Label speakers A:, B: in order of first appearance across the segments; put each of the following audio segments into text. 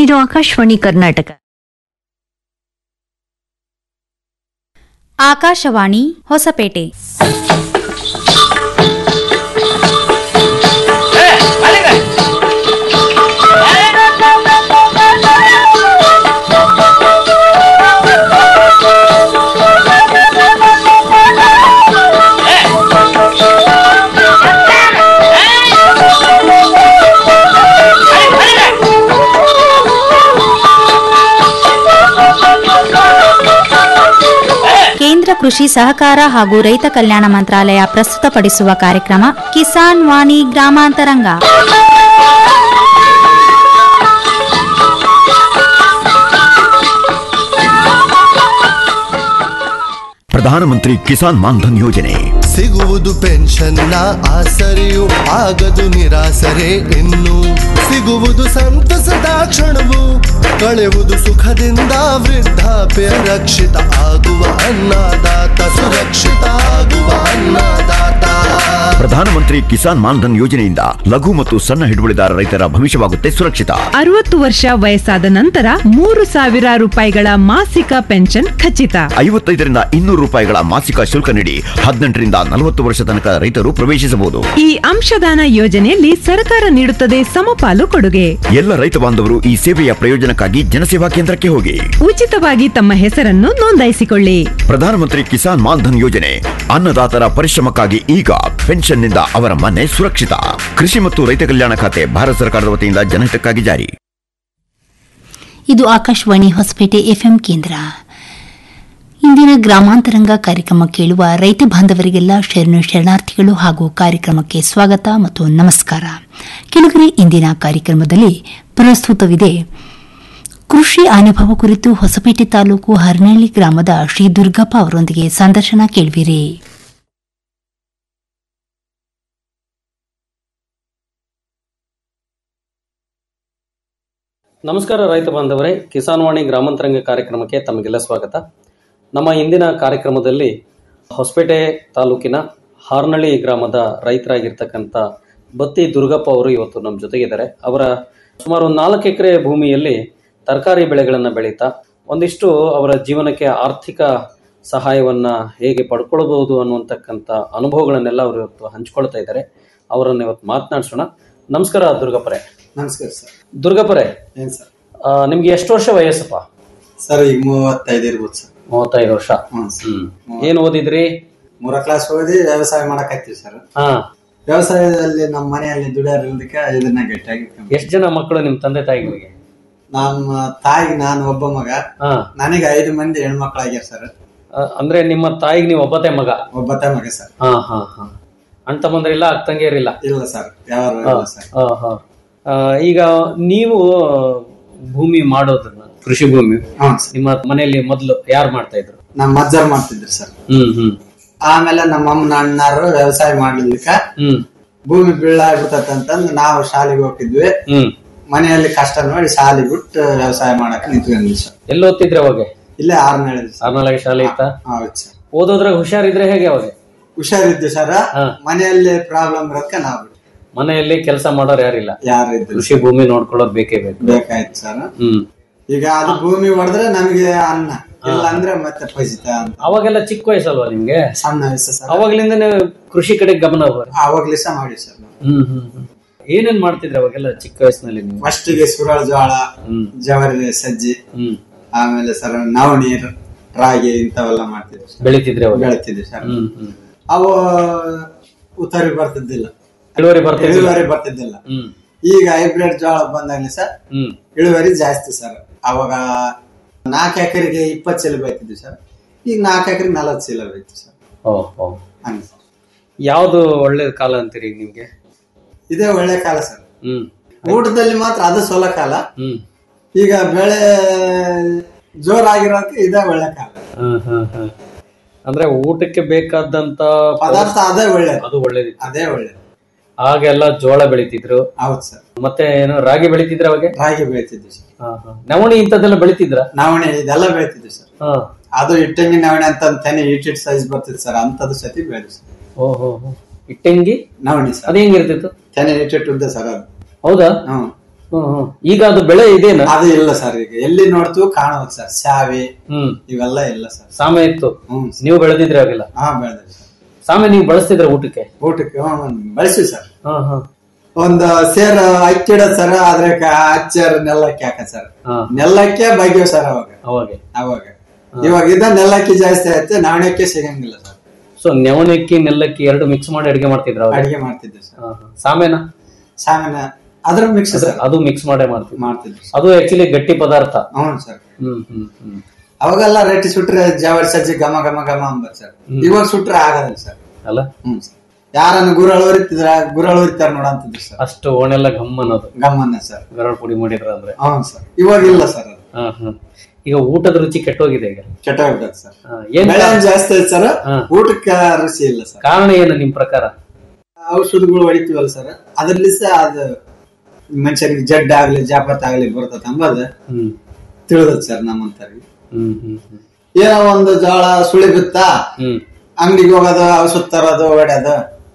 A: ಇದು ಆಕಾಶವಾಣಿ ಕರ್ನಾಟಕ
B: ಆಕಾಶವಾಣಿ ಹೊಸಪೇಟೆ ಕೇಂದ್ರ ಕೃಷಿ ಸಹಕಾರ ಹಾಗೂ ರೈತ ಕಲ್ಯಾಣ ಮಂತ್ರಾಲಯ ಪ್ರಸ್ತುತಪಡಿಸುವ ಕಾರ್ಯಕ್ರಮ ಕಿಸಾನ್ ವಾಣಿ ಗ್ರಾಮಾಂತರಂಗ
C: ಪ್ರಧಾನಮಂತ್ರಿ ಕಿಸಾನ್ ಮಾನ್ಧನ್ ಯೋಜನೆ
D: ಸಿಗುವುದು ಪೆನ್ಷನ್ನ ಆಸರೆಯು ಆಗದು ನಿರಾಸರೆ ಇನ್ನು ಸಿಗುವುದು ಸಂತಸದ ಕ್ಷಣವು ಕಳೆವುದು ಸುಖದಿಂದ ವೃದ್ಧಾಪ್ಯ ರಕ್ಷಿತ ಆಗುವ ಅನ್ನದಾತ ಸುರಕ್ಷಿತ ಆಗುವ ಅನ್ನದಾತ
C: ಪ್ರಧಾನಮಂತ್ರಿ ಕಿಸಾನ್ ಮಾನ್ಧನ್ ಯೋಜನೆಯಿಂದ ಲಘು ಮತ್ತು ಸಣ್ಣ ಹಿಡುವಳಿದಾರ ರೈತರ ಭವಿಷ್ಯವಾಗುತ್ತೆ ಸುರಕ್ಷಿತ
E: ಅರವತ್ತು ವರ್ಷ ವಯಸ್ಸಾದ ನಂತರ ಮೂರು ಸಾವಿರ ರೂಪಾಯಿಗಳ ಮಾಸಿಕ ಪೆನ್ಷನ್ ಖಚಿತ
C: ಐವತ್ತೈದರಿಂದ ಇನ್ನೂರು ರೂಪಾಯಿಗಳ ಮಾಸಿಕ ಶುಲ್ಕ ನೀಡಿ ಹದಿನೆಂಟರಿಂದ ನಲವತ್ತು ವರ್ಷ ತನಕ ರೈತರು ಪ್ರವೇಶಿಸಬಹುದು
E: ಈ ಅಂಶದಾನ ಯೋಜನೆಯಲ್ಲಿ ಸರ್ಕಾರ ನೀಡುತ್ತದೆ ಸಮಪಾಲು ಕೊಡುಗೆ
C: ಎಲ್ಲ ರೈತ ಬಾಂಧವರು ಈ ಸೇವೆಯ ಪ್ರಯೋಜನಕ್ಕಾಗಿ ಜನಸೇವಾ ಕೇಂದ್ರಕ್ಕೆ ಹೋಗಿ
E: ಉಚಿತವಾಗಿ ತಮ್ಮ ಹೆಸರನ್ನು ನೋಂದಾಯಿಸಿಕೊಳ್ಳಿ
C: ಪ್ರಧಾನಮಂತ್ರಿ ಕಿಸಾನ್ ಮಾನ್ಧನ್ ಯೋಜನೆ ಅನ್ನದಾತರ ಪರಿಶ್ರಮಕ್ಕಾಗಿ ಈಗ ಪೆನ್ಷನ್ನಿಂದ ಅವರ ಮನೆ ಸುರಕ್ಷಿತ ಕೃಷಿ ಮತ್ತು ರೈತ ಕಲ್ಯಾಣ ಖಾತೆ ಭಾರತ ಸರ್ಕಾರದ ವತಿಯಿಂದ ಜನಹಿತಕ್ಕಾಗಿ ಜಾರಿ
F: ಇದು ಆಕಾಶವಾಣಿ ಹೊಸಪೇಟೆ ಎಫ್ಎಂ ಕೇಂದ್ರ ಇಂದಿನ ಗ್ರಾಮಾಂತರಂಗ ಕಾರ್ಯಕ್ರಮ ಕೇಳುವ ರೈತ ಬಾಂಧವರಿಗೆಲ್ಲ ಶರಣು ಶರಣಾರ್ಥಿಗಳು ಹಾಗೂ ಕಾರ್ಯಕ್ರಮಕ್ಕೆ ಸ್ವಾಗತ ಮತ್ತು ನಮಸ್ಕಾರ ಕೆಲವರೆ ಇಂದಿನ ಕಾರ್ಯಕ್ರಮದಲ್ಲಿ ಪ್ರಸ್ತುತವಿದೆ ಕೃಷಿ ಅನುಭವ ಕುರಿತು ಹೊಸಪೇಟೆ ತಾಲೂಕು ಹರನಹಳ್ಳಿ ಗ್ರಾಮದ ಶ್ರೀ ದುರ್ಗಪ್ಪ ಅವರೊಂದಿಗೆ ಸಂದರ್ಶನ ಕೇಳುವಿರಿ
G: ನಮಸ್ಕಾರ ರೈತ ಬಾಂಧವರೇ ಕಿಸಾನ್ ವಾಣಿ ಗ್ರಾಮಾಂತರಂಗ ಕಾರ್ಯಕ್ರಮಕ್ಕೆ ತಮಗೆಲ್ಲ ಸ್ವಾಗತ ನಮ್ಮ ಇಂದಿನ ಕಾರ್ಯಕ್ರಮದಲ್ಲಿ ಹೊಸಪೇಟೆ ತಾಲೂಕಿನ ಹಾರ್ನಳ್ಳಿ ಗ್ರಾಮದ ರೈತರಾಗಿರ್ತಕ್ಕಂಥ ಬತ್ತಿ ದುರ್ಗಪ್ಪ ಅವರು ಇವತ್ತು ನಮ್ಮ ಜೊತೆಗಿದ್ದಾರೆ ಅವರ ಸುಮಾರು ಒಂದು ನಾಲ್ಕು ಎಕರೆ ಭೂಮಿಯಲ್ಲಿ ತರಕಾರಿ ಬೆಳೆಗಳನ್ನು ಬೆಳೀತಾ ಒಂದಿಷ್ಟು ಅವರ ಜೀವನಕ್ಕೆ ಆರ್ಥಿಕ ಸಹಾಯವನ್ನ ಹೇಗೆ ಪಡ್ಕೊಳ್ಬಹುದು ಅನ್ನುವಂತಕ್ಕಂಥ ಅನುಭವಗಳನ್ನೆಲ್ಲ ಅವರು ಇವತ್ತು ಹಂಚ್ಕೊಳ್ತಾ ಇದ್ದಾರೆ ಅವರನ್ನು ಇವತ್ತು ಮಾತನಾಡಿಸೋಣ ನಮಸ್ಕಾರ ದುರ್ಗಪ್ಪರೇ
H: ನಮಸ್ಕಾರ ಸರ್
G: ದುರ್ಗಪ್ಪರೇ
H: ಏನ್ ಸರ್
G: ಆ, ನಿಮ್ಗೆ ಎಷ್ಟು ವರ್ಷ ವಯಸ್ಸಪ್ಪ
H: ಸರ್ ಈಗ ಮೂವತ್ತೈದು ಇರ್ಬೋದು ಸರ್
G: ಮೂವತ್ತೈದು ವರ್ಷ
H: ಹ್ಮ್ ಸರ್
G: ಹ್ಮ್ ಏನ್ ಓದಿದ್ರಿ
H: ಮೂರ ಕ್ಲಾಸ್ ಓದಿ ವ್ಯವಸಾಯ ಮಾಡಕತ್ತೀವಿ ಸರ್
G: ಹಾ
H: ವ್ಯವಸಾಯದಲ್ಲಿ ನಮ್ಮ ಮನೆಯಲ್ಲಿ ದುಡಿಯೋದ್ರದಕ್ಕೆ ಇದನ್ನ ಗಟ್ಟಿಯಾಗಿ ಕಮ್ಮಿ.
G: ಎಷ್ಟ್ ಜನ ಮಕ್ಕಳು ನಿಮ್ ತಂದೆ ತಾಯಿಗಳಿಗೆ
H: ನಮ್ಮ ತಾಯಿಗೆ ನಾನು ಒಬ್ಬ ಮಗ
G: ಹಾ
H: ನನಗೆ ಐದು ಮಂದಿ ಹೆಣ್ಮಕ್ಳಾಗ್ಯಾರ ಸರ್
G: ಆ, ಅಂದ್ರೆ ನಿಮ್ಮ ತಾಯಿಗೆ ನೀವು ಒಬ್ಬತೆ ಮಗ
H: ಒಬ್ಬತ್ತೆ ಮಗ ಸರ್
G: ಹಾ ಹಾ ಹಾ ಅಣ್ಣ ತಮ್ಮಂದ್ರಿಲ್ಲ ಅಕ್ಕ ತಂಗಿಯರಿಲ್ಲ
H: ಇಲ್ಲ ಸರ್ ಯಾರು ಇಲ್ಲ ಸರ್
G: ಹಾ ಹಾ ಆ, ಈಗ ನೀವು ಭೂಮಿ ಮಾಡೋದನ್ನ ಕೃಷಿ ಭೂಮಿ
H: ಹ್ಞೂ ಸರ್
G: ನಿಮ್ಮ ಮನೆಯಲ್ಲಿ ಮೊದಲು ಯಾರು ಮಾಡ್ತಾ ಇದ್ರು
H: ನಮ್ಮ ಅಜ್ಜರ್ ಮಾಡ್ತಿದ್ರು ಸರ್
G: ಹ್ಮ್ ಹ್ಮ್
H: ಆಮೇಲೆ ನಮ್ಮ ಅಮ್ಮನ ಅಣ್ಣಾರು ವ್ಯವಸಾಯ ಮಾಡ್ಲಿಕ್ಕೆ
G: ಹ್ಮ್
H: ಭೂಮಿ ಬೀಳಾಗ್ಬಿಟ್ಟತ್ ಅಂತಂದು ನಾವು ಶಾಲೆಗೆ ಹೋಗಿದ್ವಿ
G: ಹ್ಮ್
H: ಮನೆಯಲ್ಲಿ ಕಷ್ಟ ನೋಡಿ ಶಾಲೆ ಬಿಟ್ಟು ವ್ಯವಸಾಯ ಮಾಡಕ್ ನಿಂತ್ಕೊಂಡ್ವಿ ಸರ್
G: ಎಲ್ಲಿ ಓದ್ತಿದ್ರಿ ಅವಾಗ
H: ಇಲ್ಲೇ ಆರ್ನಳ್ಳಿ ಸರ್
G: ಆರ್ನಾಳಗೆ ಶಾಲೆ ಇತ್ತ
H: ಹೌದು ಸರ್
G: ಓದೋದ್ರಾಗ ಹುಷಾರಿದ್ರೆ ಹೇಗೆ ಅವಾಗ
H: ಹುಷಾರಿದ್ದು ಸರ್
G: ಹಾ.
H: ಮನೆಯಲ್ಲಿ ಪ್ರಾಬ್ಲಮ್ ಇರೋದಕ್ಕೆ ನಾವು ಬಿಟ್ವಿ.
G: ಮನೆಯಲ್ಲಿ ಕೆಲಸ ಮಾಡೋರು ಯಾರಿಲ್ಲ
H: ಯಾರು ಇದ್ರು
G: ಕೃಷಿ ಭೂಮಿ ನೋಡ್ಕೊಳ್ಳೋದು ಬೇಕೇ ಬೇಕು
H: ಬೇಕಾಯ್ತು ಸರ್
G: ಹ್ಮ್
H: ಈಗ ಅದು ಭೂಮಿ ಹೊಡೆದ್ರೆ ನಮಗೆ ಅನ್ನ ಇಲ್ಲ ಅಂದ್ರೆ ಮತ್ತೆ ಫಜಿತ ಅಂತ
G: ಅವಾಗೆಲ್ಲ ಚಿಕ್ಕ ವಯಸ್ಸಲ್ವಾ ನಿಮ್ಗೆ
H: ಸಣ್ಣ ವಯಸ್ಸು ಸರ್
G: ಅವಾಗ್ಲಿಂದ ನೀವು ಕೃಷಿ ಕಡೆ ಗಮನ ಹೋಗ್ರಿ
H: ಅವಾಗ್ಲಿಸ ಮಾಡಿ ಸರ್
G: ಹ್ಮ್ ಹ್ಮ್ ಹ್ಮ್. ಏನೇನ್ ಮಾಡ್ತಿದ್ರಿ ಅವಾಗೆಲ್ಲ ಚಿಕ್ಕ ವಯಸ್ಸಿನಲ್ಲಿ ನೀವು
H: ಫಸ್ಟಿಗೆ ಸುರಳ ಜೋಳ
G: ಹ್ಮ್
H: ಜವರಿ ಸಜ್ಜಿ
G: ಹ್ಮ್
H: ಆಮೇಲೆ ಸರ್ ನವಣೀರ್ ರಾಗಿ ಇಂಥವೆಲ್ಲ ಮಾಡ್ತಿದ್ವಿ ಸರ್
G: ಬೆಳಿತಿದ್ರಿ ಅವಾಗ
H: ಬೆಳಿತಿದ್ವಿ ಸರ್
G: ಹ್ಮ್ ಹ್ಮ್
H: ಅವು ಉತ್ತರಿ ಬರ್ತಿದ್ದಿಲ್ಲ
G: ಇಳುವರಿ ಬರ್ತಿದ್ರಿ
H: ಇಳುವರಿ ಬರ್ತಿದ್ದಿಲ್ಲ
G: ಹ್ಮ್
H: ಈಗ ಹೈಬ್ರಿಡ್ ಜೋಳ ಬಂದಾಗಲಿ ಸರ್
G: ಹ್ಮ್
H: ಇಳುವರಿ ಜಾಸ್ತಿ ಸರ್ ಅವಾಗ ನಾಲ್ಕು ಎಕರೆಗೆ ಇಪ್ಪತ್ತು ಚೀಲ ಬೈತಿದ್ವಿ ಸರ್ ಈಗ ನಾಲ್ಕು ಎಕರೆಗೆ ನಲವತ್ತು ಚೀಲ ಬೈತಿ ಸರ್
G: ಓ ಓ
H: ಹಂಗೆ ಸರ್
G: ಯಾವ್ದು ಒಳ್ಳೆ ಕಾಲ ಅಂತೀರಿ ಈಗ ನಿಮ್ಗೆ
H: ಇದೇ ಒಳ್ಳೆ ಕಾಲ ಸರ್
G: ಹ್ಮ್
H: ಊಟದಲ್ಲಿ ಮಾತ್ರ ಅದು ಸೊಲ ಕಾಲ
G: ಹ್ಮ್
H: ಈಗ ಬೆಳೆ ಜೋರಾಗಿರೋಕೆ ಇದೇ ಒಳ್ಳೆ ಕಾಲ
G: ಹ್ಮ್ ಹ್ಮ್ ಹ್ಮ್ ಅಂದ್ರೆ ಊಟಕ್ಕೆ ಬೇಕಾದಂತ
H: ಪದಾರ್ಥ ಅದೇ ಒಳ್ಳೇದು
G: ಅದು ಒಳ್ಳೇದಿತ್ತು
H: ಅದೇ ಒಳ್ಳೇದು
G: ಆಗೆಲ್ಲ ಜೋಳ ಬೆಳಿತಿದ್ರು
H: ಹೌದು ಸರ್
G: ಮತ್ತೆ ಏನು ರಾಗಿ ಬೆಳಿತಿದ್ರ ಅವಾಗ
H: ರಾಗಿ ಬೆಳಿತಿದ್ವಿ ಸರ್
G: ಹಾ, ಹಾ. ನವಣಿ ಇಂಥದ್ದೆಲ್ಲ ಬೆಳಿತಿದ್ರ
H: ನವಣೆ ಇದೆಲ್ಲ ಬೆಳಿತಿದ್ವಿ ಸರ್
G: ಹಾ
H: ಅದು ಇಟ್ಟಂಗಿ ನವಣೆ ಅಂತ ತೆನೆ ಇಟ್ ಇಟ್ ಸೈಜ್ ಬರ್ತಿತ್ತು ಸರ್ ಅಂತದ್ದು ಸತಿ ಬೆಳೆದು ಸರ್
G: ಓಹೋ ಹೋ. ಇಟ್ಟಂಗಿ
H: ನವಣಿ ಸರ್
G: ಅದ್ ಹೆಂಗಿರ್ತಿತ್ತು
H: ತೆನೆ ಇಟ್ ಇಟ್ ಉದ್ದ ಸರ್ ಅದು
G: ಹೌದಾ
H: ಹ್ಮ್
G: ಹ್ಮ್ ಹ್ಮ್ ಈಗ ಅದು ಬೆಳೆ ಇದೇನಾ
H: ಅದು ಇಲ್ಲ ಸರ್ ಈಗ ಎಲ್ಲಿ ನೋಡ್ತೀವಿ ಕಾಣುವುದು ಸರ್ ಶಾವಿ
G: ಹ್ಮ್
H: ಇವೆಲ್ಲ ಇಲ್ಲ ಸರ್
G: ಸಾಮೆ ಇತ್ತು
H: ಹ್ಮ್
G: ನೀವು ಬೆಳೆದಿದ್ರೆ ಆಗಿಲ್ಲ
H: ಹಾ ಬೆಳೆದ್ರಿ ಸರ್
G: ಸಾಮೆ ನೀವು ಬಳಸ್ತಿದ್ರ ಊಟಕ್ಕೆ
H: ಊಟಕ್ಕೆ ಹ್ಮ್ ಬಳಸಿವಿ ಸರ್
G: ಹಾ ಹಾ
H: ಒಂದು ಸೇರ್ ಅಕ್ಕಿ ಇಡೋದ್ ಸರ್ ಆದ್ರೆ ಹಚ್ಚಾರ ನೆಲ್ಲಕ್ಕಿ ಹಾಕ ಸರ್
G: ಹಾ
H: ನೆಲ್ಲಕ್ಕೆ ಬಗ್ಗೆವ್ ಸರ್ ಅವಾಗ
G: ಅವಾಗೆ
H: ಅವಾಗ ಇವಾಗ ಇದ ನೆಲ್ಲಕ್ಕಿ ಜಾಸ್ತಿ ಆಯ್ತು ನಾಣ್ಯಕ್ಕೆ ಸಿಗಂಗಿಲ್ಲ ಸರ್
G: ಸೊ ನೆವಣಕ್ಕಿ ನೆಲ್ಲಕ್ಕಿ ಎರಡು ಮಿಕ್ಸ್ ಮಾಡಿ ಅಡಿಗೆ ಮಾಡ್ತಿದ್ರ ಅವಾಗ
H: ಅಡಿಗೆ ಮಾಡ್ತಿದ್ವಿ ಸರ್
G: ಸಾಮೆನ
H: ಸಾಮಾನ್ಯ ಅದ್ರ ಮಿಕ್ಸ್ ಸರ್
G: ಅದು ಮಿಕ್ಸ್ ಮಾಡೇ ಮಾಡ್ತಿದ್ರು
H: ಮಾಡ್ತಿದ್ವಿ sir.
G: ಅದು ಆಕ್ಚುಲಿ ಗಟ್ಟಿ ಪದಾರ್ಥ
H: ಹ್ಞೂ ಸರ್
G: ಹ್ಮ್ ಹ್ಮ್ ಹ್ಮ್
H: ಅವಾಗೆಲ್ಲ ರೇಟಿ ಸುಟ್ರೆ ಜವಾರಿ ಸಜ್ಜಿ ಘಮ ಘಮ ಘಮ ಅಂಬರ್ ಸರ್ ಇವಾಗ ಸುಟ್ರೆ ಆಗೋದಿಲ್ಲ ಸರ್
G: ಅಲ್ಲ
H: ಹ್ಮ್ ಸರ್ ಯಾರನ್ನ ಗುರಳು ಉರಿತಿದ್ರ ಗುರಳು ಉರಿತಾರ ನೋಡಂತಿದ್ರು ಸರ್
G: ಅಷ್ಟು ಓಣೆಲ್ಲ ಗಮ್ ಅನ್ನೋದು
H: ಗಮ್ಮನ್ನ ಸರ್
G: ಗರಡ್ ಪುಡಿ ಮಾಡಿದ್ರ ಅಂದ್ರೆ
H: ಹ್ಞೂ ಸರ್ ಇವಾಗ ಇಲ್ಲ ಸರ್ ಅದು
G: ಹಾ ಹಾ ಈಗ ಊಟದ ರುಚಿ ಕೆಟ್ಟೋಗಿದೆ ಈಗ
H: ಕೆಟ್ಟ ಬಿಟ್ಟದ ಸರ್
G: ಹಾ, ಏನ್
H: ಬೆಳೆ ಜಾಸ್ತಿ ಐತೆ ಸರ್
G: ಹಾ.
H: ಊಟಕ್ಕೆ ರುಚಿ ಇಲ್ಲ ಸರ್
G: ಕಾರಣ ಏನು ನಿಮ್ ಪ್ರಕಾರ
H: ಔಷಧಗಳು ಹೊಡಿತೀವಲ್ಲ ಸರ್ ಅದ್ರಲ್ಲಿ ಸಹ ಅದು ಮನುಷ್ಯನಿಗೆ ಜಡ್ ಆಗ್ಲಿ ಜಾಪತ್ ಆಗ್ಲಿ ಬರ್ತದ ಅಂಬದು
G: ಹ್ಮ್
H: ತಿಳಿದತ್ ಸರ್ ನಮ್ಮಂತರಿಗೆ
G: ಹ್ಮ್ ಹ್ಮ್ ಹ್ಮ್
H: ಏನೋ ಒಂದು ಜೋಳ ಸುಳಿ ಬಿತ್ತಾ
G: ಹ್ಮ್
H: ಅಂಗಡಿಗೆ ಹೋಗೋದು ಔಷಧ ತರೋದು ಹೊಡ್ಯೋದು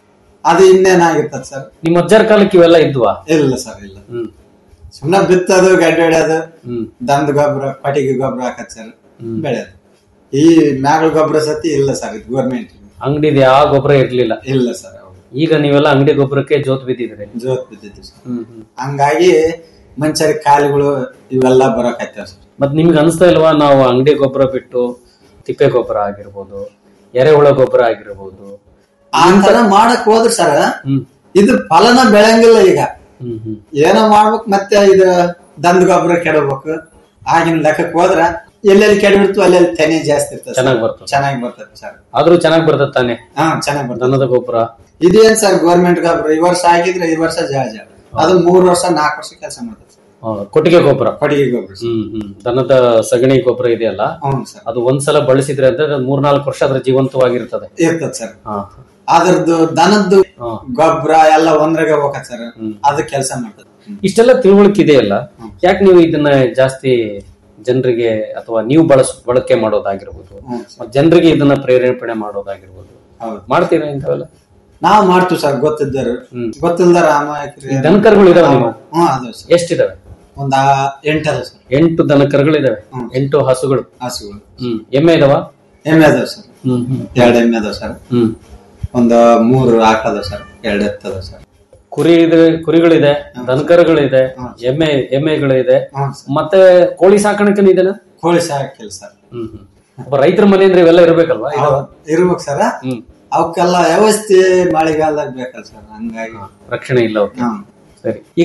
H: ಅದು ಇನ್ನೇನಾಗಿರ್ತದ ಸರ್
G: ನಿಮ್ ಅಜ್ಜರ ಕಾಲಕ್ಕೆ ಇವೆಲ್ಲ ಇದ್ವಾ
H: ಇಲ್ಲ ಸರ್ ಇಲ್ಲ
G: ಹ್ಮ್
H: ಸುಮ್ನೆ ಬಿತ್ತೋದು ಗಡ್ಡೆ ಹೊಡ್ಯೋದು
G: ಹ್ಮ್
H: ದಂದ ಗೊಬ್ಬರ ಪಟಿಗೆ ಗೊಬ್ಬರ ಹಾಕತ್ ಸರ್
G: ಹ್ಮ್.
H: ಬೆಳೆಯೋದು ಈ ನಾಗಳ ಗೊಬ್ಬರ ಸತಿ ಇಲ್ಲ ಸರ್ ಇದು ಗೌರ್ಮೆಂಟ್
G: ಅಂಗಡಿದ ಯಾವ ಗೊಬ್ಬರ ಇರ್ಲಿಲ್ಲ
H: ಇಲ್ಲ ಸರ್ ಹೌದು
G: ಈಗ ನೀವೆಲ್ಲ ಅಂಗಡಿ ಗೊಬ್ಬರಕ್ಕೆ ಜೋತ್ ಬಿದ್ದಿದ್ರಿ
H: ಜೋತ್ ಬಿದ್ದಿತ್ತು ಸರ್
G: ಹ್ಮ್ ಹ್ಮ್
H: ಹಂಗಾಗಿ ಮನುಷ್ಯರಿಗೆ ಕಾಲುಗಳು ಇವೆಲ್ಲ ಬರಕತ್ತಾವ ಸರ್
G: ಮತ್ ನಿಮ್ಗೆ ಅನಿಸ್ತಾ ಇಲ್ವಾ ನಾವು ಅಂಗಡಿ ಗೊಬ್ಬರ ಬಿಟ್ಟು ತಿಪ್ಪೆ ಗೊಬ್ಬರ ಆಗಿರ್ಬೋದು ಎರೆಹುಳ ಗೊಬ್ಬರ ಆಗಿರ್ಬೋದು
H: ಆ ತರ ಮಾಡಕ್ ಹೋದ್ರ ಸರ್
G: ಹ್ಮ್
H: ಇದು ಫಲನ ಬೆಳಂಗಿಲ್ಲ ಈಗ
G: ಹ್ಮ್ ಹ್ಮ್
H: ಏನೋ ಮಾಡ್ಬೇಕು ಮತ್ತೆ ಇದು ದಂದ ಗೊಬ್ಬರ ಕೆಡಬೇಕು ಆಗಿನ ಲೆಕ್ಕಕ್ಕೆ ಹೋದ್ರ ಎಲ್ಲೆಲ್ಲಿ ಕೆಡಬಿಡ್ತು ಅಲ್ಲೆಲ್ಲಿ ತೆನೆ ಜಾಸ್ತಿ ಇರ್ತದೆ
G: ಚೆನ್ನಾಗ್ ಬರ್ತದೆ.
H: ಚೆನ್ನಾಗಿ ಬರ್ತದೆ ಸರ್
G: ಆದ್ರೂ ಚೆನ್ನಾಗ್ ಬರ್ತದೆ ತಾನೆ
H: ಹಾ ಚೆನ್ನಾಗಿ ಬರ್ತದೆ
G: ದನದ ಗೊಬ್ಬರ
H: ಇದೇನ್ ಸರ್ ಗೌರ್ಮೆಂಟ್ ಗೊಬ್ಬರ ಈ ವರ್ಷ ಆಗಿದ್ರೆ ಈ ವರ್ಷ ಜಾಳ ಜಾಳ ಅದು ಮೂರ್ ವರ್ಷ ನಾಲ್ಕು ವರ್ಷ ಕೆಲಸ ಮಾಡ್ತದೆ ಸರ್.
G: ಕೊಟ್ಟಿಗೆ ಗೊಬ್ಬರ
H: ಕೊಟ್ಟಿಗೆ ಗೊಬ್ಬರ ಸರ್.
G: ಹ್ಮ್ ಹ್ಮ್ ದನದ ಸಗಣಿ ಗೊಬ್ಬರ ಇದೆಯಲ್ಲ
H: ಹ್ಞೂ ಸರ್
G: ಅದು ಒಂದ್ಸಲ ಬಳಸಿದ್ರೆ ಅಂದ್ರೆ ಅದು ಮೂರ್ನಾಲ್ಕು ವರ್ಷ ಅದ್ರ ಜೀವಂತವಾಗಿರ್ತದೆ
H: ಇರ್ತದೆ ಸರ್
G: ಹಾ
H: ಅದ್ರದ್ದು ದನದ್ದು
G: ಹಾ.
H: ಗೊಬ್ಬರ ಎಲ್ಲ ಒಂದ್ರಾಗ ಹೋಗತ್ ಸರ್
G: ಹ್ಮ್.
H: ಅದು ಕೆಲಸ ಮಾಡ್ತದೆ
G: ಇಷ್ಟೆಲ್ಲ ತಿಳುವಳಿಕೆ ಇದೆಯಲ್ಲ ಯಾಕೆ ನೀವು ಇದನ್ನ ಜಾಸ್ತಿ ಜನರಿಗೆ ಅಥವಾ ನೀವು ಬಳಸ್ ಬಳಕೆ ಮಾಡೋದಾಗಿರ್ಬೋದು
H: ಹ್ಮ್.
G: ಮತ್ತೆ ಜನರಿಗೆ ಇದನ್ನ ಪ್ರೇರೇಪಣೆ ಮಾಡೋದಾಗಿರ್ಬೋದು
H: ಹೌದು
G: ಮಾಡ್ತೀರಾ ಇಂಥವೆಲ್ಲ
H: ನಾವ್ ಮಾಡ್ತೀವಿ ಸರ್ ಗೊತ್ತಿದ್ದರು
G: ಹ್ಮ್.
H: ಗೊತ್ತಿಲ್ದಾರ ಅಮಾಯಕರು
G: ದನಕರುಗಳು ಇದಾವೆ ನಿಮ್ಮ
H: ಹ್ಮ್ ಅದಾವ ಸರ್
G: ಎಷ್ಟಿದಾವೆ
H: ಒಂದ ಎಂಟದ ಸರ್
G: ಎಂಟು ದನಕರುಗಳಿದಾವೆ
H: ಹ್ಮ್.
G: ಎಂಟು ಹಸುಗಳು
H: ಹಸುಗಳು
G: ಹ್ಮ್ ಎಮ್ಮೆ ಇದಾವ
H: ಎಮ್ಮೆ ಅದಾವ ಸರ್
G: ಹ್ಮ್ ಹ್ಮ್
H: ಎರಡು ಎಮ್ಮೆ ಅದಾವ ಸರ್
G: ಹ್ಮ್
H: ಒಂದ್ ಮೂರು ಆಕದ ಸರ್ ಎರಡು ಎತ್ತದ ಸರ್
G: ಕುರಿ ಇದೆ ಕುರಿಗಳಿದೆ ದನಕರುಗಳಿದೆ ಎಮ್ಮೆ ಎಮ್ಮೆಗಳಿದೆ
H: ಹ್ಮ್ ಸರ್
G: ಮತ್ತೆ ಕೋಳಿ ಸಾಕಾಣಿಕೆನೂ ಇದೆನಾ
H: ಕೋಳಿ ಸಾಕಿಲ್ಲ ಸರ್
G: ಹ್ಮ್ ಹ್ಮ್ ಒಬ್ಬ ರೈತರ ಮನೆ ಅಂದ್ರೆ ಇವೆಲ್ಲ ಇರ್ಬೇಕಲ್ವಾ ಇದಾವ?
H: ಇರ್ಬೇಕು ಸರ್
G: ಹ್ಮ್
H: ಅವಕ್ಕೆಲ್ಲ ವ್ಯವಸ್ಥೆ ಮಳೆಗಾಲದಾಗ ಬೇಕಲ್ಲ ಸರ್ ಹಂಗಾಗಿ
G: ರಕ್ಷಣೆ ಇಲ್ಲ ಅವ್ರಿಗೆ
H: ಹ್ಮ್
G: ಸರಿ ಈಗ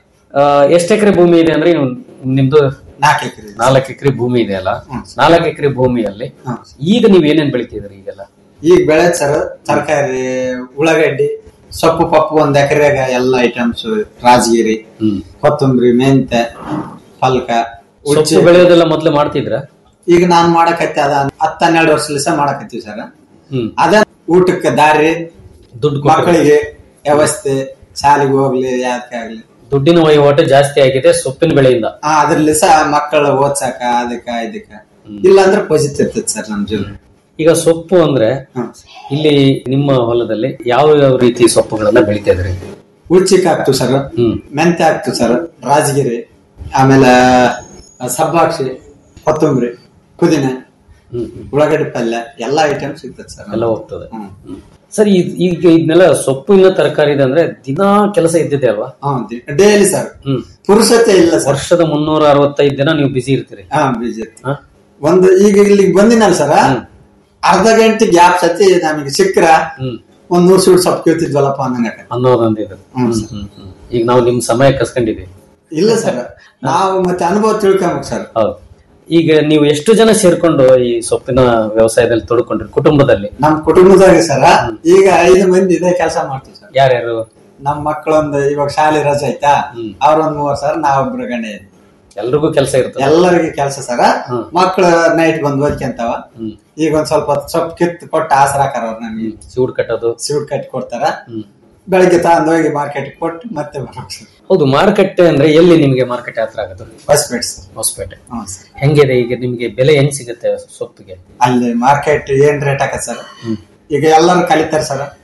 G: ಎಷ್ಟು ಎಕರೆ ಭೂಮಿ ಇದೆ ಅಂದ್ರೆ ನೀವು ನಿಮ್ದು
H: ನಾಲ್ಕು ಎಕರೆ
G: ನಾಲ್ಕು ಎಕರೆ ಭೂಮಿ ಇದೆ ಅಲ್ಲ
H: ಹ್ಮ್.
G: ನಾಲ್ಕು ಎಕರೆ ಭೂಮಿಯಲ್ಲಿ
H: ಹ್ಮ್.
G: ಈಗ ನೀವ್ ಏನೇನ್ ಬೆಳಿತಿದ್ರಿ ಈಗೆಲ್ಲ
H: ಈಗ ಬೆಳೆ ಸರ್ ತರಕಾರಿ ಉಳ್ಳಾಗಡ್ಡಿ ಸೊಪ್ಪು ಪಪ್ಪು ಒಂದ್ ಎಕರೆಗ ಎಲ್ಲ ಐಟಮ್ಸ್ ರಾಜಗಿರಿ
G: ಹ್ಮ್
H: ಕೊತ್ತಂಬರಿ ಮೆಂತೆ ಪಲ್ಕ ಉಚ್ಚಿ
G: ಸೊಪ್ಪು ಬೆಳೆಯೋದೆಲ್ಲ ಮೊದ್ಲು ಮಾಡ್ತಿದ್ರ
H: ಈಗ ನಾನ್ ಮಾಡಕತ್ತೆ ಅದ ಹತ್ತ ಹನ್ನೆರಡು ವರ್ಷ ಮಾಡಕತ್ತೀವಿ ಸರ್
G: ಹ್ಮ್
H: ಅದ ಊಟಕ್ಕೆ ದಾರಿ
G: ದುಡ್ಡು ಕೊಟ್ಟು
H: ಮಕ್ಕಳಿಗೆ ವ್ಯವಸ್ಥೆ ಶಾಲೆಗೆ ಹೋಗ್ಲಿ ಯಾಕೆ ಆಗ್ಲಿ
G: ದುಡ್ಡಿನ ವಹಿವಾಟು ಜಾಸ್ತಿ ಆಗಿದೆ ಸೊಪ್ಪಿನ ಬೆಳೆಯಿಂದ
H: ಆ ಅದ್ರಲ್ಲಿ ಸಹ ಮಕ್ಕಳ ಓದ್ಸಾಕ ಅದಕ್ಕ ಇದಕ್ಕ ಇಲ್ಲಾಂದ್ರೆ ಪಜಿತ್ ಇರ್ತೈತಿ ಸರ್ ನಮ್ ಜೀವನ
G: ಈಗ ಸೊಪ್ಪು ಅಂದ್ರೆ
H: ಹ್ಮ್.
G: ಇಲ್ಲಿ ನಿಮ್ಮ ಹೊಲದಲ್ಲಿ ಯಾವ ಯಾವ ರೀತಿ ಸೊಪ್ಪುಗಳನ್ನ ಬೆಳಿತಾ ಇದ್ರಿ
H: ಉಳ್ಚಿಕ್ ಹಾಕ್ತು ಸರ್
G: ಹ್ಮ್
H: ಮೆಂತೆ ಹಾಕ್ತು ಸರ್ ರಾಜಗಿರಿ ಆಮೇಲೆ ಸಬ್ಬಾಕ್ಷಿ ಕೊತ್ತಂಬರಿ ಪುದೀನ
G: ಹ್ಮ್ ಹ್ಮ್.
H: ಉಳ್ಳಾಗಡ್ಡಿ ಪಲ್ಯ ಎಲ್ಲಾ ಐಟಮ್ ಸಿಗ್ತದೆ ಸರ್
G: ಎಲ್ಲ ಹೋಗ್ತದೆ
H: ಹ್ಮ್
G: ಸರಿ ಇದ್- ಈಗ ಇದನ್ನೆಲ್ಲ ಸೊಪ್ಪಿನ ತರಕಾರಿ ಇದೆ ಅಂದ್ರೆ ದಿನಾ ಕೆಲಸ ಇದ್ದಿದೆ ಅಲ್ವಾ
H: ಡೈಲಿ ಸರ್
G: ಹ್ಮ್
H: ಪುರುಷತೆ ಇಲ್ಲ ಸರ್
G: ವರ್ಷದ ಮುನ್ನೂರ ಅರವತ್ತೈದು ದಿನ ನೀವು ಬಿಸಿ ಇರ್ತೀರಿ
H: ಹಾ ಬೀಜ
G: ಹಾ?
H: ಒಂದು ಈಗ ಇಲ್ಲಿಗೆ ಬಂದಿನಲ್ಲ ಸರ್ ಅರ್ಧ ಗಂಟೆ ಗ್ಯಾಪ್ ಸತಿ ನಮಗೆ ಸಿಕ್ಕ್ರ
G: ಹ್ಮ್
H: ಒಂದ್ ನೂರ್ ಸೂಟ್ ಸೊಪ್ಪು ಕೇಳ್ತಿದ್ವಲ್ಲಪ್ಪ ಅನ್ನಂಗ
G: ಅನ್ನೋದೊಂದಿದೆ
H: ಹ್ಮ್
G: ಹ್ಮ್ ಹ್ಮ್. ಈಗ ನಾವು ನಿಮ್ ಸಮಯ ಕಸ್ಕೊಂಡಿದೀವಿ
H: ಇಲ್ಲ ಸರ್ ನಾವು ಮತ್ತೆ ಅನುಭವ ತಿಳ್ಕೊಬೇಕು ಸರ್
G: ಹೌದು ಈಗ ನೀವು ಎಷ್ಟು ಜನ ಸೇರ್ಕೊಂಡು ಈ ಸೊಪ್ಪಿನ ವ್ಯವಸಾಯದಲ್ಲಿ ತೊಡ್ಕೊಂಡ್ರಿ ಕುಟುಂಬದಲ್ಲಿ
H: ನಮ್ ಕುಟುಂಬದಾಗ ಸರ್ ಈಗ ಐದು ಮಂದಿ ಇದೇ ಕೆಲಸ ಮಾಡ್ತೀವಿ ಸರ್
G: ಯಾರ್ಯಾರು
H: ನಮ್ ಮಕ್ಕಳೊಂದು ಇವಾಗ ಶಾಲೆ ರಜೆ ಆಯ್ತಾ ಅವ್ರೊಂದ್ ಮೂವರ್ ಸರ್ ನಾವೊಬ್ರು ಗಂಡ ಹೆಂಡ್ತಿ.
G: ಎಲ್ರಿಗೂ ಕೆಲಸ ಇರ್ತದೆ
H: ಎಲ್ಲರಿಗೆ ಕೆಲಸ ಸರ
G: ಹ್ಮ್.
H: ಮಕ್ಳು ನೈಟ್ ಬಂದ್ ಓದ್ಕೊಂತಾವ
G: ಹ್ಮ್
H: ಈಗ ಒಂದ್ ಸ್ವಲ್ಪ ಹೊತ್ತು ಸೊಪ್ಪು ಕಿತ್ತು ಕೊಟ್ಟು ಆಸರ ಹಾಕಾರ ಅವ್ರು ನಮ್ಗೆ
G: ಸೂಡ್ ಕಟ್ಟೋದು
H: ಸೀಟ್ ಕಟ್ಟಿ ಕೊಡ್ತಾರ
G: ಹ್ಮ್
H: ಬೆಳಗ್ಗೆ ತಗೊಂಡ್ ಹೋಗಿ ಮಾರ್ಕೆಟ್ ಕೊಟ್ಟು ಮತ್ತೆ ಬರ್ಬೇಕು ಸರ್
G: ಹೌದು ಮಾರುಕಟ್ಟೆ ಅಂದ್ರೆ ಎಲ್ಲಿ ನಿಮ್ಗೆ ಮಾರುಕಟ್ಟೆ ಹತ್ರ ಆಗೋದು
H: ಹೊಸಪೇಟೆ ಸರ್
G: ಹೊಸಪೇಟೆ
H: ಹ್ಞೂ ಸರ್
G: ಹೆಂಗಿದೆ ಈಗ ನಿಮ್ಗೆ ಬೆಲೆ ಹೆಂಗ್ ಸಿಗುತ್ತೆ ಸೊಪ್ಪಿಗೆ
H: ಅಲ್ಲಿ ಮಾರ್ಕೆಟ್ ಏನ್ ರೇಟ್ ಹಾಕತ್ ಸರ್
G: ಹ್ಮ್.
H: ಈಗ ಎಲ್ಲರೂ ಕಲಿತಾರ ಸರ್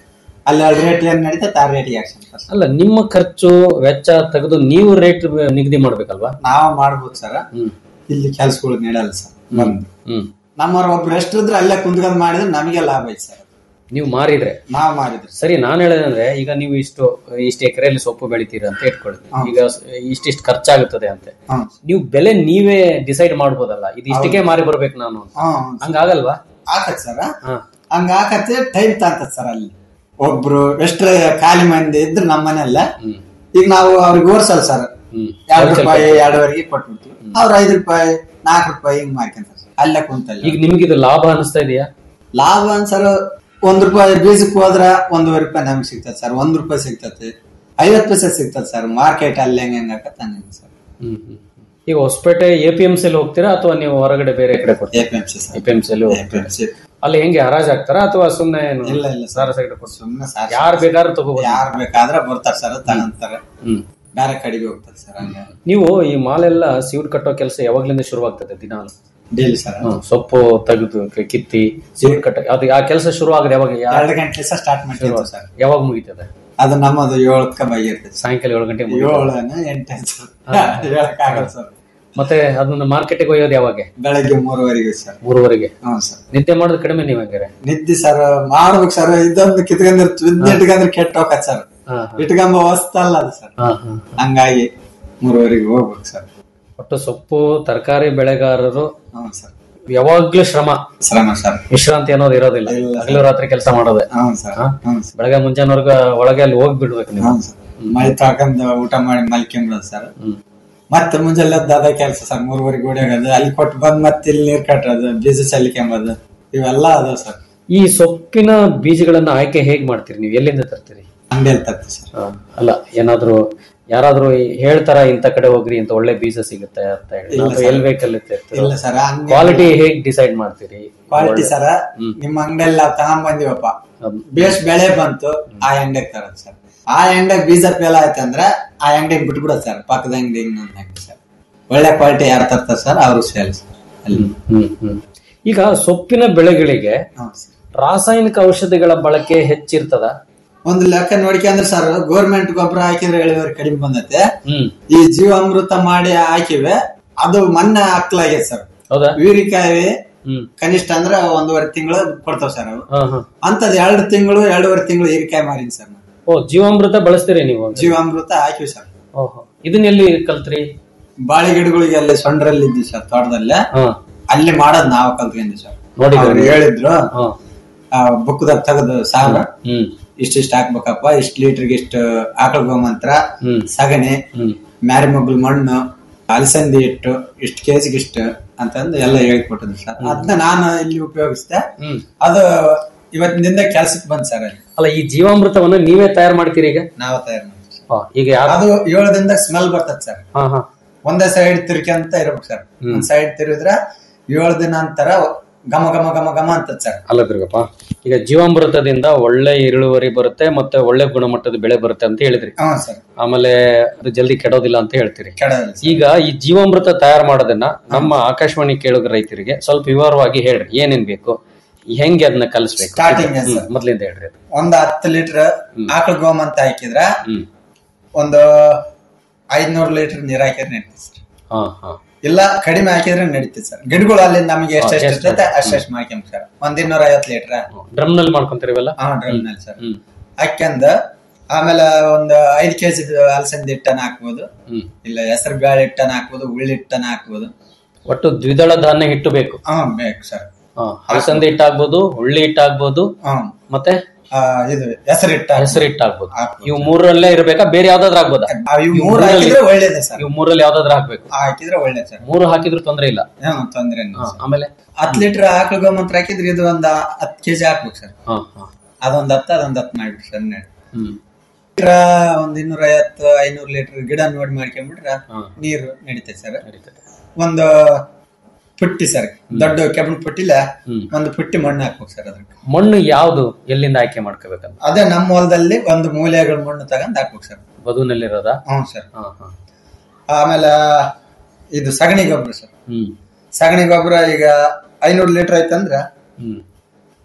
H: ಅಲ್ಲಿ ರೇಟ್ ಏನ್ ನಡೀತದೆ ಆ ರೇಟಿಗೆ ಆಕ್ಷನ್ ಸರ್
G: ಅಲ್ಲ ನಿಮ್ಮ ಖರ್ಚು ವೆಚ್ಚ ತೆಗೆದು ನೀವು ರೇಟ್ ನಿಗದಿ ಮಾಡ್ಬೇಕಲ್ವಾ
H: ನಾವು ಮಾಡ್ಬೋದು ಸರ್
G: ಹ್ಮ್
H: ಇಲ್ಲಿ ಕೆಲ್ಸಗಳು ನಡೆಯಲ್ಲ ಸರ್ ಬಂದು
G: ಹ್ಮ್
H: ನಮ್ಮವ್ರ ಒಬ್ರು ಎಷ್ಟಿದ್ರೆ ಅಲ್ಲೇ ಕುಂತ್ಕೊಂಡ್ ಮಾಡಿದ್ರೆ ನಮಗೆ ಲಾಭ ಐತೆ ಸರ್
G: ನೀವು ಮಾರಿದ್ರೆ
H: ನಾವು ಮಾಡಿದ್ರಿ
G: ಸರಿ ನಾನು ಹೇಳೋದಂದ್ರೆ ಈಗ ನೀವು ಇಷ್ಟು ಇಷ್ಟು ಎಕರೆಯಲ್ಲಿ ಸೊಪ್ಪು ಬೆಳಿತೀರ ಅಂತ ಇಟ್ಕೊಳ್ಳಿ ಈಗ ಇಷ್ಟಿಷ್ಟು ಖರ್ಚಾಗುತ್ತದೆ ಅಂತ
H: ಹ್ಮ್
G: ನೀವು ಬೆಲೆ ನೀವೇ ಡಿಸೈಡ್ ಮಾಡ್ಬೋದಲ್ಲ ಇದು ಇಷ್ಟಕ್ಕೆ ಮಾರಿ ಬರ್ಬೇಕು ನಾನು ಅಂತ.
H: ಹ್ಮ್
G: ಹಂಗಾಗಲ್ವಾ
H: ಆಕತ್ ಸರ್
G: ಹಾ
H: ಹಂಗ ಆಕತ್ತೆ ಟೈಮ್ ತಾಂತತ್ ಸರ್ ಅಲ್ಲಿ ಒಬ್ರು ಎಷ್ಟ್ರ ಖಾಲಿ ಮಂದಿ ಇದ್ರೆ ನಮ್ಮ ಮನೆಯಲ್ಲ
G: ಹ್ಮ್
H: ಈಗ ನಾವು ಅವ್ರಿಗೆ ಓರ್ಸಲ್ಲ ಸರ್
G: ಹ್ಮ್
H: ಎರಡು ರೂಪಾಯಿ ಎರಡುವರೆಗೆ ಕೊಟ್ಬಿಡ್ತೀವಿ ಅವ್ರ ಐದು ರೂಪಾಯಿ ನಾಲ್ಕು ರೂಪಾಯಿ ಹಿಂಗ್ ಮಾರ್ಕೊಂತಾರೆ ಸರ್ ಅಲ್ಲೇ ಕುಂತಲ್ಲ
G: ಈಗ ನಿಮ್ಗೆ ಇದು ಲಾಭ ಅನಿಸ್ತಾ ಇದೆಯಾ
H: ಲಾಭ ಅನ್ಸರ್ ಒಂದ್ ರೂಪಾಯಿ ಬೀಜಕ್ಕೆ ಹೋದ್ರ ಒಂದೂವರೆ ರೂಪಾಯಿ ನಮ್ಗೆ ಸಿಗ್ತದೆ ಸರ್ ಒಂದ್ ರೂಪಾಯಿ ಸಿಗ್ತದೆ ಐವತ್ತು ಪೈಸೆ ಸಿಗ್ತದೆ ಸರ್ ಮಾರ್ಕೆಟ್ ಅಲ್ಲಿ ಹೆಂಗ್ ಹೆಂಗ್ ಆಕತ್ತ ಹಂಗೆ ಸರ್
G: ಹ್ಮ್ ಹ್ಮ್. ಈಗ Hosapete A P M C ಹೋಗ್ತೀರಾ ಅಥವಾ ನೀವು ಹೊರಗಡೆ ಬೇರೆ ಕಡೆ ಕೊಡ್ತೀರಾ
H: A P M C
G: A
H: sir
G: P M C
H: A P M C
G: ಅಲ್ಲಿ ಹೆಂಗೆ ಹರಾಜ್ ಆಗ್ತಾರಾ ಅಥವಾ ಸುಮ್ನೆ ಏನು
H: ಇಲ್ಲ ಇಲ್ಲ
G: ಸಾರ
H: ಸರ್
G: ಸೈಡ್ ಕೊಡ್ತಾರೆ
H: ಸುಮ್ಮನೆ ಸರ್
G: ಯಾರು ಬೇಕಾದ್ರೂ ತಗೋಬಹುದು
H: ಯಾರು ಬೇಕಾದ್ರೆ ಬರ್ತಾರ ಸರ್ ತಗೊಂತಾರೆ
G: ಹ್ಮ್
H: ಬೇರೆ ಕಡೆಗೆ ಹೋಗ್ತಾರೆ ಸರ್ ಹಂಗೆ
G: ನೀವು ಈ ಮಾಲೆಲ್ಲ ಸೀಡ್ ಕಟ್ಟೋ ಕೆಲಸ ಯಾವಾಗ್ಲಿಂದ ಶುರುವಾಗ್ತದೆ ದಿನಾಲು
H: ಡೈಲಿ ಸರ್
G: ಹ್ಮ್, ಸೊಪ್ಪು ತೆಗೆದು ಕಿತ್ತಿ ಸೀಡ್ ಕಟ್ಟ ಅದು ಆ ಕೆಲಸ ಶುರು ಆಗದೆ ಯಾವಾಗ ಯಾ-
H: ಎರಡು ಗಂಟೆ ಸಹ ಸ್ಟಾರ್ಟ್ ಮಾಡ್ತೀವಿ ಸರ್
G: ಯಾವಾಗ ಮುಗಿತದೆ
H: ಅದು ನಮ್ಮದು ಏಳಕ್ಕ ಬಗೆಯಿರ್ತದೆ ಸರ್
G: ಸಾಯಂಕಾಲ ಏಳು ಗಂಟೆ
H: ಏಳನ ಎಂಟು ಸರ್ ಹೇಳಕ್ ಆಗಲ್ಲ ಸರ್
G: ಮತ್ತೆ ಅದನ್ನ ಮಾರ್ಕೆಟಿಗೆ ಒಯ್ಯೋದು ಯಾವಾಗ
H: ಬೆಳಗ್ಗೆ ಮೂರುವರೆಗೆ ಸರ್
G: ಮೂರುವರೆಗೆ
H: ಹ್ಞೂ ಸರ್
G: ನಿದ್ದೆ ಮಾಡೋದು ಕಡಿಮೆ ನೀವು ಹಂಗಾರೆ
H: ನಿದ್ದೆ ಸರ್ ಮಾಡ್ಬೇಕು ಸರ್ ಇದೊಂದು ಕಿತ್ಕೊಂಡಿರ್ತು ಇದನ್ನ ಇಟ್ಕೊಂಡ್ರೆ ಕೆಟ್ಟ ಹೋಗತ್ ಸರ್
G: ಹಾ,
H: ಇಟ್ಕೊಂಬ ವಸ್ತಲ್ಲ ಅದು ಸರ್
G: ಹಾ, ಹಾ.
H: ಹಂಗಾಗಿ ಮೂರುವರೆಗೆ ಹೋಗ್ಬೇಕು ಸರ್
G: ಒಟ್ಟು ಸೊಪ್ಪು ತರಕಾರಿ ಬೆಳೆಗಾರರು
H: ಹ್ಞೂ ಸರ್
G: ಯಾವಾಗ್ಲೂ ಶ್ರಮ
H: ಶ್ರಮ ಸರ್
G: ವಿಶ್ರಾಂತಿ ಅನ್ನೋದು ಇರೋದಿಲ್ಲ
H: ಇಲ್ಲ.
G: ಹಗಲು ರಾತ್ರಿ ಕೆಲಸ ಮಾಡೋದೆ
H: ಹ್ಞೂ ಸರ್
G: ಹಾ?
H: ಹ್ಞೂ ಸರ್
G: ಬೆಳಗ್ಗೆ ಮುಂಜಾನವರ್ಗ ಒಳಗೆ ಅಲ್ಲಿ ಹೋಗ್ಬಿಡ್ಬೇಕು ನೀವು
H: ಹ್ಞೂ ಸರ್ ಮೈ ತಾಕಂದು ಊಟ ಮಾಡಿ ಮಲ್ಕೊಂಬಿಡೋದು ಸರ್
G: ಹ್ಮ್
H: ಮತ್ತೆ ಮುಂಜಾನೆ ಎದ್ದು ಅದೇ ಕೆಲಸ ಸರ್ ಮೂರುವರೆಗೆ ಓಡೋಗೋದು ಅಲ್ಲಿ ಕೊಟ್ಟು ಬಂದ್ ಮತ್ತೆ ಇಲ್ಲಿ ನೀರ್ ಕಟ್ಟೋದು ಬೀಜ ಚಲಿಕೊಂಬೋದು ಇವೆಲ್ಲ ಅದಾವ ಸರ್
G: ಈ ಸೊಪ್ಪಿನ ಬೀಜಗಳನ್ನ ಆಯ್ಕೆ ಹೇಗ್ ಮಾಡ್ತೀರಿ ನೀವು ಎಲ್ಲಿಂದ ತರ್ತೀರಿ
H: ಅಂಗಡಿಯಲ್ಲಿ ತರ್ತೀವಿ ಸರ್
G: ಆ, ಅಲ್ಲ ಏನಾದ್ರು ಯಾರಾದ್ರೂ ಹೇಳ್ತಾರ ಇಂತ ಕಡೆ ಹೋಗ್ರಿ ಅಂತ ಒಳ್ಳೆ ಬೀಜ ಸಿಗುತ್ತೆ ಅಂತ ಹೇಳಿ
H: ಇಲ್ಲ
G: ಅಥವಾ
H: ಸರ್.
G: ಎಲ್ ಬೇಕಲ್ಲಿ
H: ಇಲ್ಲ ಸರ್ ಹಂಗೆ
G: ಕ್ವಾಲಿಟಿ ಹೇಗ್ ಡಿಸೈಡ್ ಮಾಡ್ತೀರಿ
H: ಕ್ವಾಲಿಟಿ ಸರ
G: ಹ್ಮ್.
H: ನಿಮ್ಮ ಅಂಗಡಿಯಲ್ಲಿ ನಾವು ತಗೊಂಬಂದಿವಪ್ಪ
G: ಹ್ಮ್.
H: ಬೇಸ್ ಬೆಳೆ ಬಂತು ಆ ಎಂಡೆಗೆ ತರೋದು ಸರ್ ಆ ಎಂಡೆಗೆ ಬೀಜ ಫೇಲ್ ಆಯ್ತು ಅಂದ್ರೆ ಆ ಎಂಡೆಗೆ ಬಿಟ್ಬಿಡೋದು ಸರ್ ಪಕ್ಕದ ಅಂಗಡಿ ಇನ್ನೊಂದು ಅಂಗಡಿ ಸರ್ ಒಳ್ಳೆ ಕ್ವಾಲಿಟಿ ಯಾರು ತರ್ತಾರೆ ಸರ್ ಅವರು ಸೇಲ್ ಸರ್ ಅಲ್ಲಿ
G: ಹ್ಮ್ ಹ್ಮ್ ಈಗ ಸೊಪ್ಪಿನ ಬೆಳೆಗಳಿಗೆ
H: ಹ್ಞೂ ಸರ್
G: ರಾಸಾಯನಿಕ ಔಷಧಿಗಳ ಬಳಕೆ ಹೆಚ್ಚಿರ್ತದ
H: ಒಂದು ಲೆಕ್ಕ ನೋಡ್ಕೊಂಡ್ರೆ ಸರ್ ಗೋರ್ಮೆಂಟ್ ಗೊಬ್ಬರ ಹಾಕಿದ್ರೆ ಇಳುವರಿ ಕಡಿಮೆ ಬಂದೈತೆ
G: ಹ್ಮ್
H: ಈ ಜೀವಾಮೃತ ಮಾಡಿ ಹಾಕಿವೆ ಅದು ಮೊನ್ನೆ ಹಾಕ್ಲಾಗೈತೆ ಸರ್
G: ಹೌದಾ
H: ವೀರಿಕಾಯಿ
G: ಹ್ಮ್
H: ಕನಿಷ್ಠ ಅಂದ್ರೆ ಒಂದೂವರೆ ತಿಂಗಳು ಕೊಡ್ತಾವ್ ಸರ್ ಅವು
G: ಹಾ ಹಾ
H: ಅಂತದ್ ಎರಡು ತಿಂಗಳು ಎರಡೂವರೆ ತಿಂಗಳು ಹೀರಿಕಾಯಿ ಮಾರಿನಿ ಸರ್ ನಾನು
G: ಓ ಜೀವಾಮೃತ ಬಳಸ್ತೀರಿ ನೀವು
H: ಜೀವಾಮೃತ ಹಾಕಿವಿ ಸರ್
G: ಓಹೋ ಇದನ್ನ ಎಲ್ಲಿ ಕಲ್ತ್ರಿ
H: ಬಾಳೆ ಗಿಡಗಳಿಗೆ ಅಲ್ಲಿ ಸೊಂಡ್ರಲ್ಲಿ ಇದ್ವಿ ಸರ್ ತೋಟದಲ್ಲೇ
G: ಹಾ
H: ಅಲ್ಲಿ ಮಾಡೋದ್ ನಾವು ಕಲ್ತ್ಕೊಂಡ್ವಿ ಸರ್
G: ನೋಡಿದ್ರಾ
H: ಅವ್ರು
G: ನೀವು?
H: ಹೇಳಿದ್ರು
G: ಹಾ
H: ಬುಕ್ದಾಗ ತೆಗೆದು ಸಾಲ
G: ಹ್ಮ್
H: ಇಷ್ಟಿಷ್ಟು ಹಾಕ್ಬೇಕಪ್ಪ ಇಷ್ಟು ಲೀಟರ್ಗೆ ಇಷ್ಟು ಆಕಳ ಗೋಮಂತ್ರ
G: ಹ್ಮ್
H: ಸಗಣಿ
G: ಹ್ಮ್
H: ಮ್ಯಾರಿಮಗ್ಳು ಮಣ್ಣು ಅಲಸಂದಿ ಇಟ್ಟು ಇಷ್ಟು ಕೆಜಿಗೆ ಇಷ್ಟು ಅಂತಂದು ಎಲ್ಲ ಹೇಳ್ಕೊಟ್ಟಿದ್ರು ಸರ್ ಅದನ್ನ ನಾನು ಇಲ್ಲಿ ಉಪಯೋಗಿಸ್ದೆ
G: ಹ್ಮ್
H: ಅದು ಇವತ್ತಿನಿಂದ ಕೆಲ್ಸಕ್ಕೆ ಬಂದ್ ಸರ್ ಅಲ್ಲಿ
G: ಅಲ್ಲ ಈ ಜೀವಾಮೃತವನ್ನ ನೀವೇ ತಯಾರು ಮಾಡ್ತೀರಿ ಈಗ
H: ನಾವು ತಯಾರು ಮಾಡ್ತೀವಿ ಸರ್.
G: ಹಾ, ಈಗ ಯಾರು
H: ಅದು ಏಳು ದಿನದ ಸ್ಮೆಲ್ ಬರ್ತದೆ ಸರ್
G: ಹಾ ಹಾ
H: ಒಂದೇ ಸೈಡ್ ತಿರ್ಕೊಂತ ಇರ್ಬೇಕು ಸರ್ ಒಂದ್ ಸೈಡ್ ತಿರುಗಿದ್ರೆ ಏಳು ದಿನ ಅಂತರ ಘಮ ಘಮ ಘಮ ಘಮ ಅಂತದ್ ಸರ್
G: ಅಲ್ಲ ದುರ್ಗಪ್ಪ ಈಗ ಜೀವಾಮೃತದಿಂದ ಒಳ್ಳೆ ಇಳುವರಿ ಬರುತ್ತೆ ಮತ್ತೆ ಒಳ್ಳೆ ಗುಣಮಟ್ಟದ ಬೆಳೆ ಬರುತ್ತೆ ಅಂತ ಹೇಳಿದ್ರಿ
H: ಹ್ಞೂ ಸರ್
G: ಆಮೇಲೆ ಅದು ಜಲ್ದಿ ಕೆಡೋದಿಲ್ಲ ಅಂತ ಹೇಳ್ತೀರಿ
H: ಕೆಡೋದಿಲ್ಲ ಸರ್.
G: ಈಗ ಈ ಜೀವಾಮೃತ ತಯಾರು ಮಾಡೋದನ್ನ ನಮ್ಮ ಆಕಾಶವಾಣಿ ಕೇಳುಗ ರೈತರಿಗೆ ಸ್ವಲ್ಪ ವಿವರವಾಗಿ ಹೇಳ್ರಿ ಏನೇನ್ ಬೇಕು ಹೆಂಗೆ ಅದನ್ನ ಕಲಿಸ್ಬೇಕು
H: Starting ಗೆ
G: ಹ್ಮ್,
H: ಸರ್.
G: ಮೊದ್ಲಿಂದ ಹೇಳ್ರಿ ಅದು.
H: ಒಂದ್ ಹತ್ತು ಲೀಟರ್ ಆಕಳ ಗೋಮಂತ ಹಾಕಿದ್ರ
G: ಹ್ಮ್
H: ಒಂದು ಐದ್ನೂರು ಲೀಟರ್ ನೀರ್ ಹಾಕಿದ್ರೆ ನಡೀತದೆ ಸರ್
G: ಹಾ ಹಾ
H: ಇಲ್ಲ ಕಡಿಮೆ ಹಾಕಿದ್ರೆ ನಡೀತದೆ ಸರ್ ಗಿಡಗಳು ಅಲ್ಲಿ ನಮಗೆ ಎಷ್ಟೆಷ್ಟು
G: ಎಷ್ಟು
H: ಇರ್ತೈತೆ ಅಷ್ಟೆಷ್ಟು ಮಾಡ್ಕೊಂಬ ಸರ್ ಒಂದ್ ಇನ್ನೂರ ಐವತ್ತು ಲೀಟರ್
G: ಡ್ರಮ್ ನಲ್ಲಿ ಮಾಡ್ಕೊಂತೀರಿ ಇವೆಲ್ಲ
H: ಹಾ ಡ್ರಮ್ ನಲ್ಲಿ ಸರ್
G: ಹ್ಮ್
H: ಹಾಕ್ಯಂದ ಆಮೇಲೆ ಒಂದು ಐದ್ ಕೆಜಿ ಅಲಸಂದಿ ಹಿಟ್ಟನ್ನ ಹಾಕ್ಬೋದು
G: ಹ್ಮ್
H: ಇಲ್ಲ ಹೆಸರು ಬೇಳೆ ಹಿಟ್ಟನ್ನ ಹಾಕ್ಬೋದು ಉಳ್ಳಿ ಹಿಟ್ಟನ್ನ ಹಾಕ್ಬೋದು
G: ಒಟ್ಟು ದ್ವಿದಳ ಧಾನ್ಯ ಹಿಟ್ಟು ಬೇಕು
H: ಹಾ ಬೇಕು ಸರ್
G: ಹಾ ಅಲಸಂದಿ ಹಿಟ್ಟು ಆಗ್ಬೋದು ಉಳ್ಳಿ ಹಿಟ್ಟು ಆಗ್ಬೋದು
H: ಹ್ಮ್
G: ಮತ್ತೆ
H: ಆ, ಇದು ಹೆಸರು ಹಿಟ್ಟ
G: ಹೆಸರು ಹಿಟ್ಟು ಆಗ್ಬೋದು
H: ಹಾಕ್ಬೋದು.
G: ಇವು ಮೂರಲ್ಲೇ ಇರ್ಬೇಕಾ ಬೇರೆ ಯಾವ್ದಾದ್ರು ಆಗ್ಬೋದಾ
H: ಆ, ಇವು ಮೂರು ಹಾಕಿದ್ರೆ ಒಳ್ಳೇದೇ ಸರ್
G: ಇವು ಮೂರಲ್ಲಿ ಯಾವ್ದಾದ್ರು ಹಾಕ್ಬೇಕು
H: ಹಾಕಿದ್ರೆ ಒಳ್ಳೇದು ಸರ್
G: ಮೂರು ಹಾಕಿದ್ರು ತೊಂದ್ರೆ ಇಲ್ಲ
H: ಹ್ಮ್ ತೊಂದ್ರೆ ಇಲ್ಲ
G: ಹಾ,
H: ಸರ್.
G: ಆಮೇಲೆ
H: ಹತ್ತು ಲೀಟರ್ ಆಕಳ ಗೋಮಂತ್ರ ಹಾಕಿದ್ರೆ ಇದು ಒಂದ್ ಹತ್ತು ಕೆಜಿ ಹಾಕ್ಬೇಕು ಸರ್
G: ಹಾ ಹಾ
H: ಅದೊಂದ್ ಹತ್ತು ಅದೊಂದ್ ಹತ್ತು ಮಾಡ್ಬಿಟ್ರಿ ಸರ್ ನೆಟ್
G: ಹ್ಮ್
H: ಲೀಟ್ರ ಒಂದ್ ಇನ್ನೂರ ಐವತ್ತು ಐನೂರು ಲೀಟರ್ ಗಿಡ ನೋಡಿ ಮಾಡ್ಕೊಂಡ್ಬಿಟ್ರೆ
G: ಹಾ.
H: ನೀರು ನಡೀತೈತೆ ಸರ್
G: ನಡೀತದೆ.
H: ಒಂದು ಪುಟ್ಟಿ ಸರ್ ದೊಡ್ಡ ಕೆಬ್ಬಣ ಪುಟ್ಟಿಲ
G: ಹ್ಮ್.
H: ಒಂದು ಪುಟ್ಟಿ ಮಣ್ಣು ಹಾಕ್ಬೇಕು ಸರ್ ಅದಕ್ಕೆ
G: ಮಣ್ಣು ಯಾವ್ದು ಎಲ್ಲಿಂದ ಆಯ್ಕೆ ಮಾಡ್ಕೋಬೇಕಂತ
H: ಅದೇ ನಮ್ಮ ಹೊಲದಲ್ಲಿ ಒಂದು ಮೂಲೆಗಳ ಮಣ್ಣು ತಗೊಂಡ್ ಹಾಕ್ಬೇಕು ಸರ್
G: ಬದುನಲ್ಲಿರೋದಾ
H: ಹ್ಞೂ ಸರ್
G: ಹಾ ಹಾ
H: ಆಮೇಲೆ ಇದು ಸಗಣಿ ಗೊಬ್ಬರ ಸರ್
G: ಹ್ಮ್
H: ಸಗಣಿ ಗೊಬ್ಬರ ಈಗ ಐನೂರು ಲೀಟರ್ ಐತಂದ್ರ
G: ಹ್ಮ್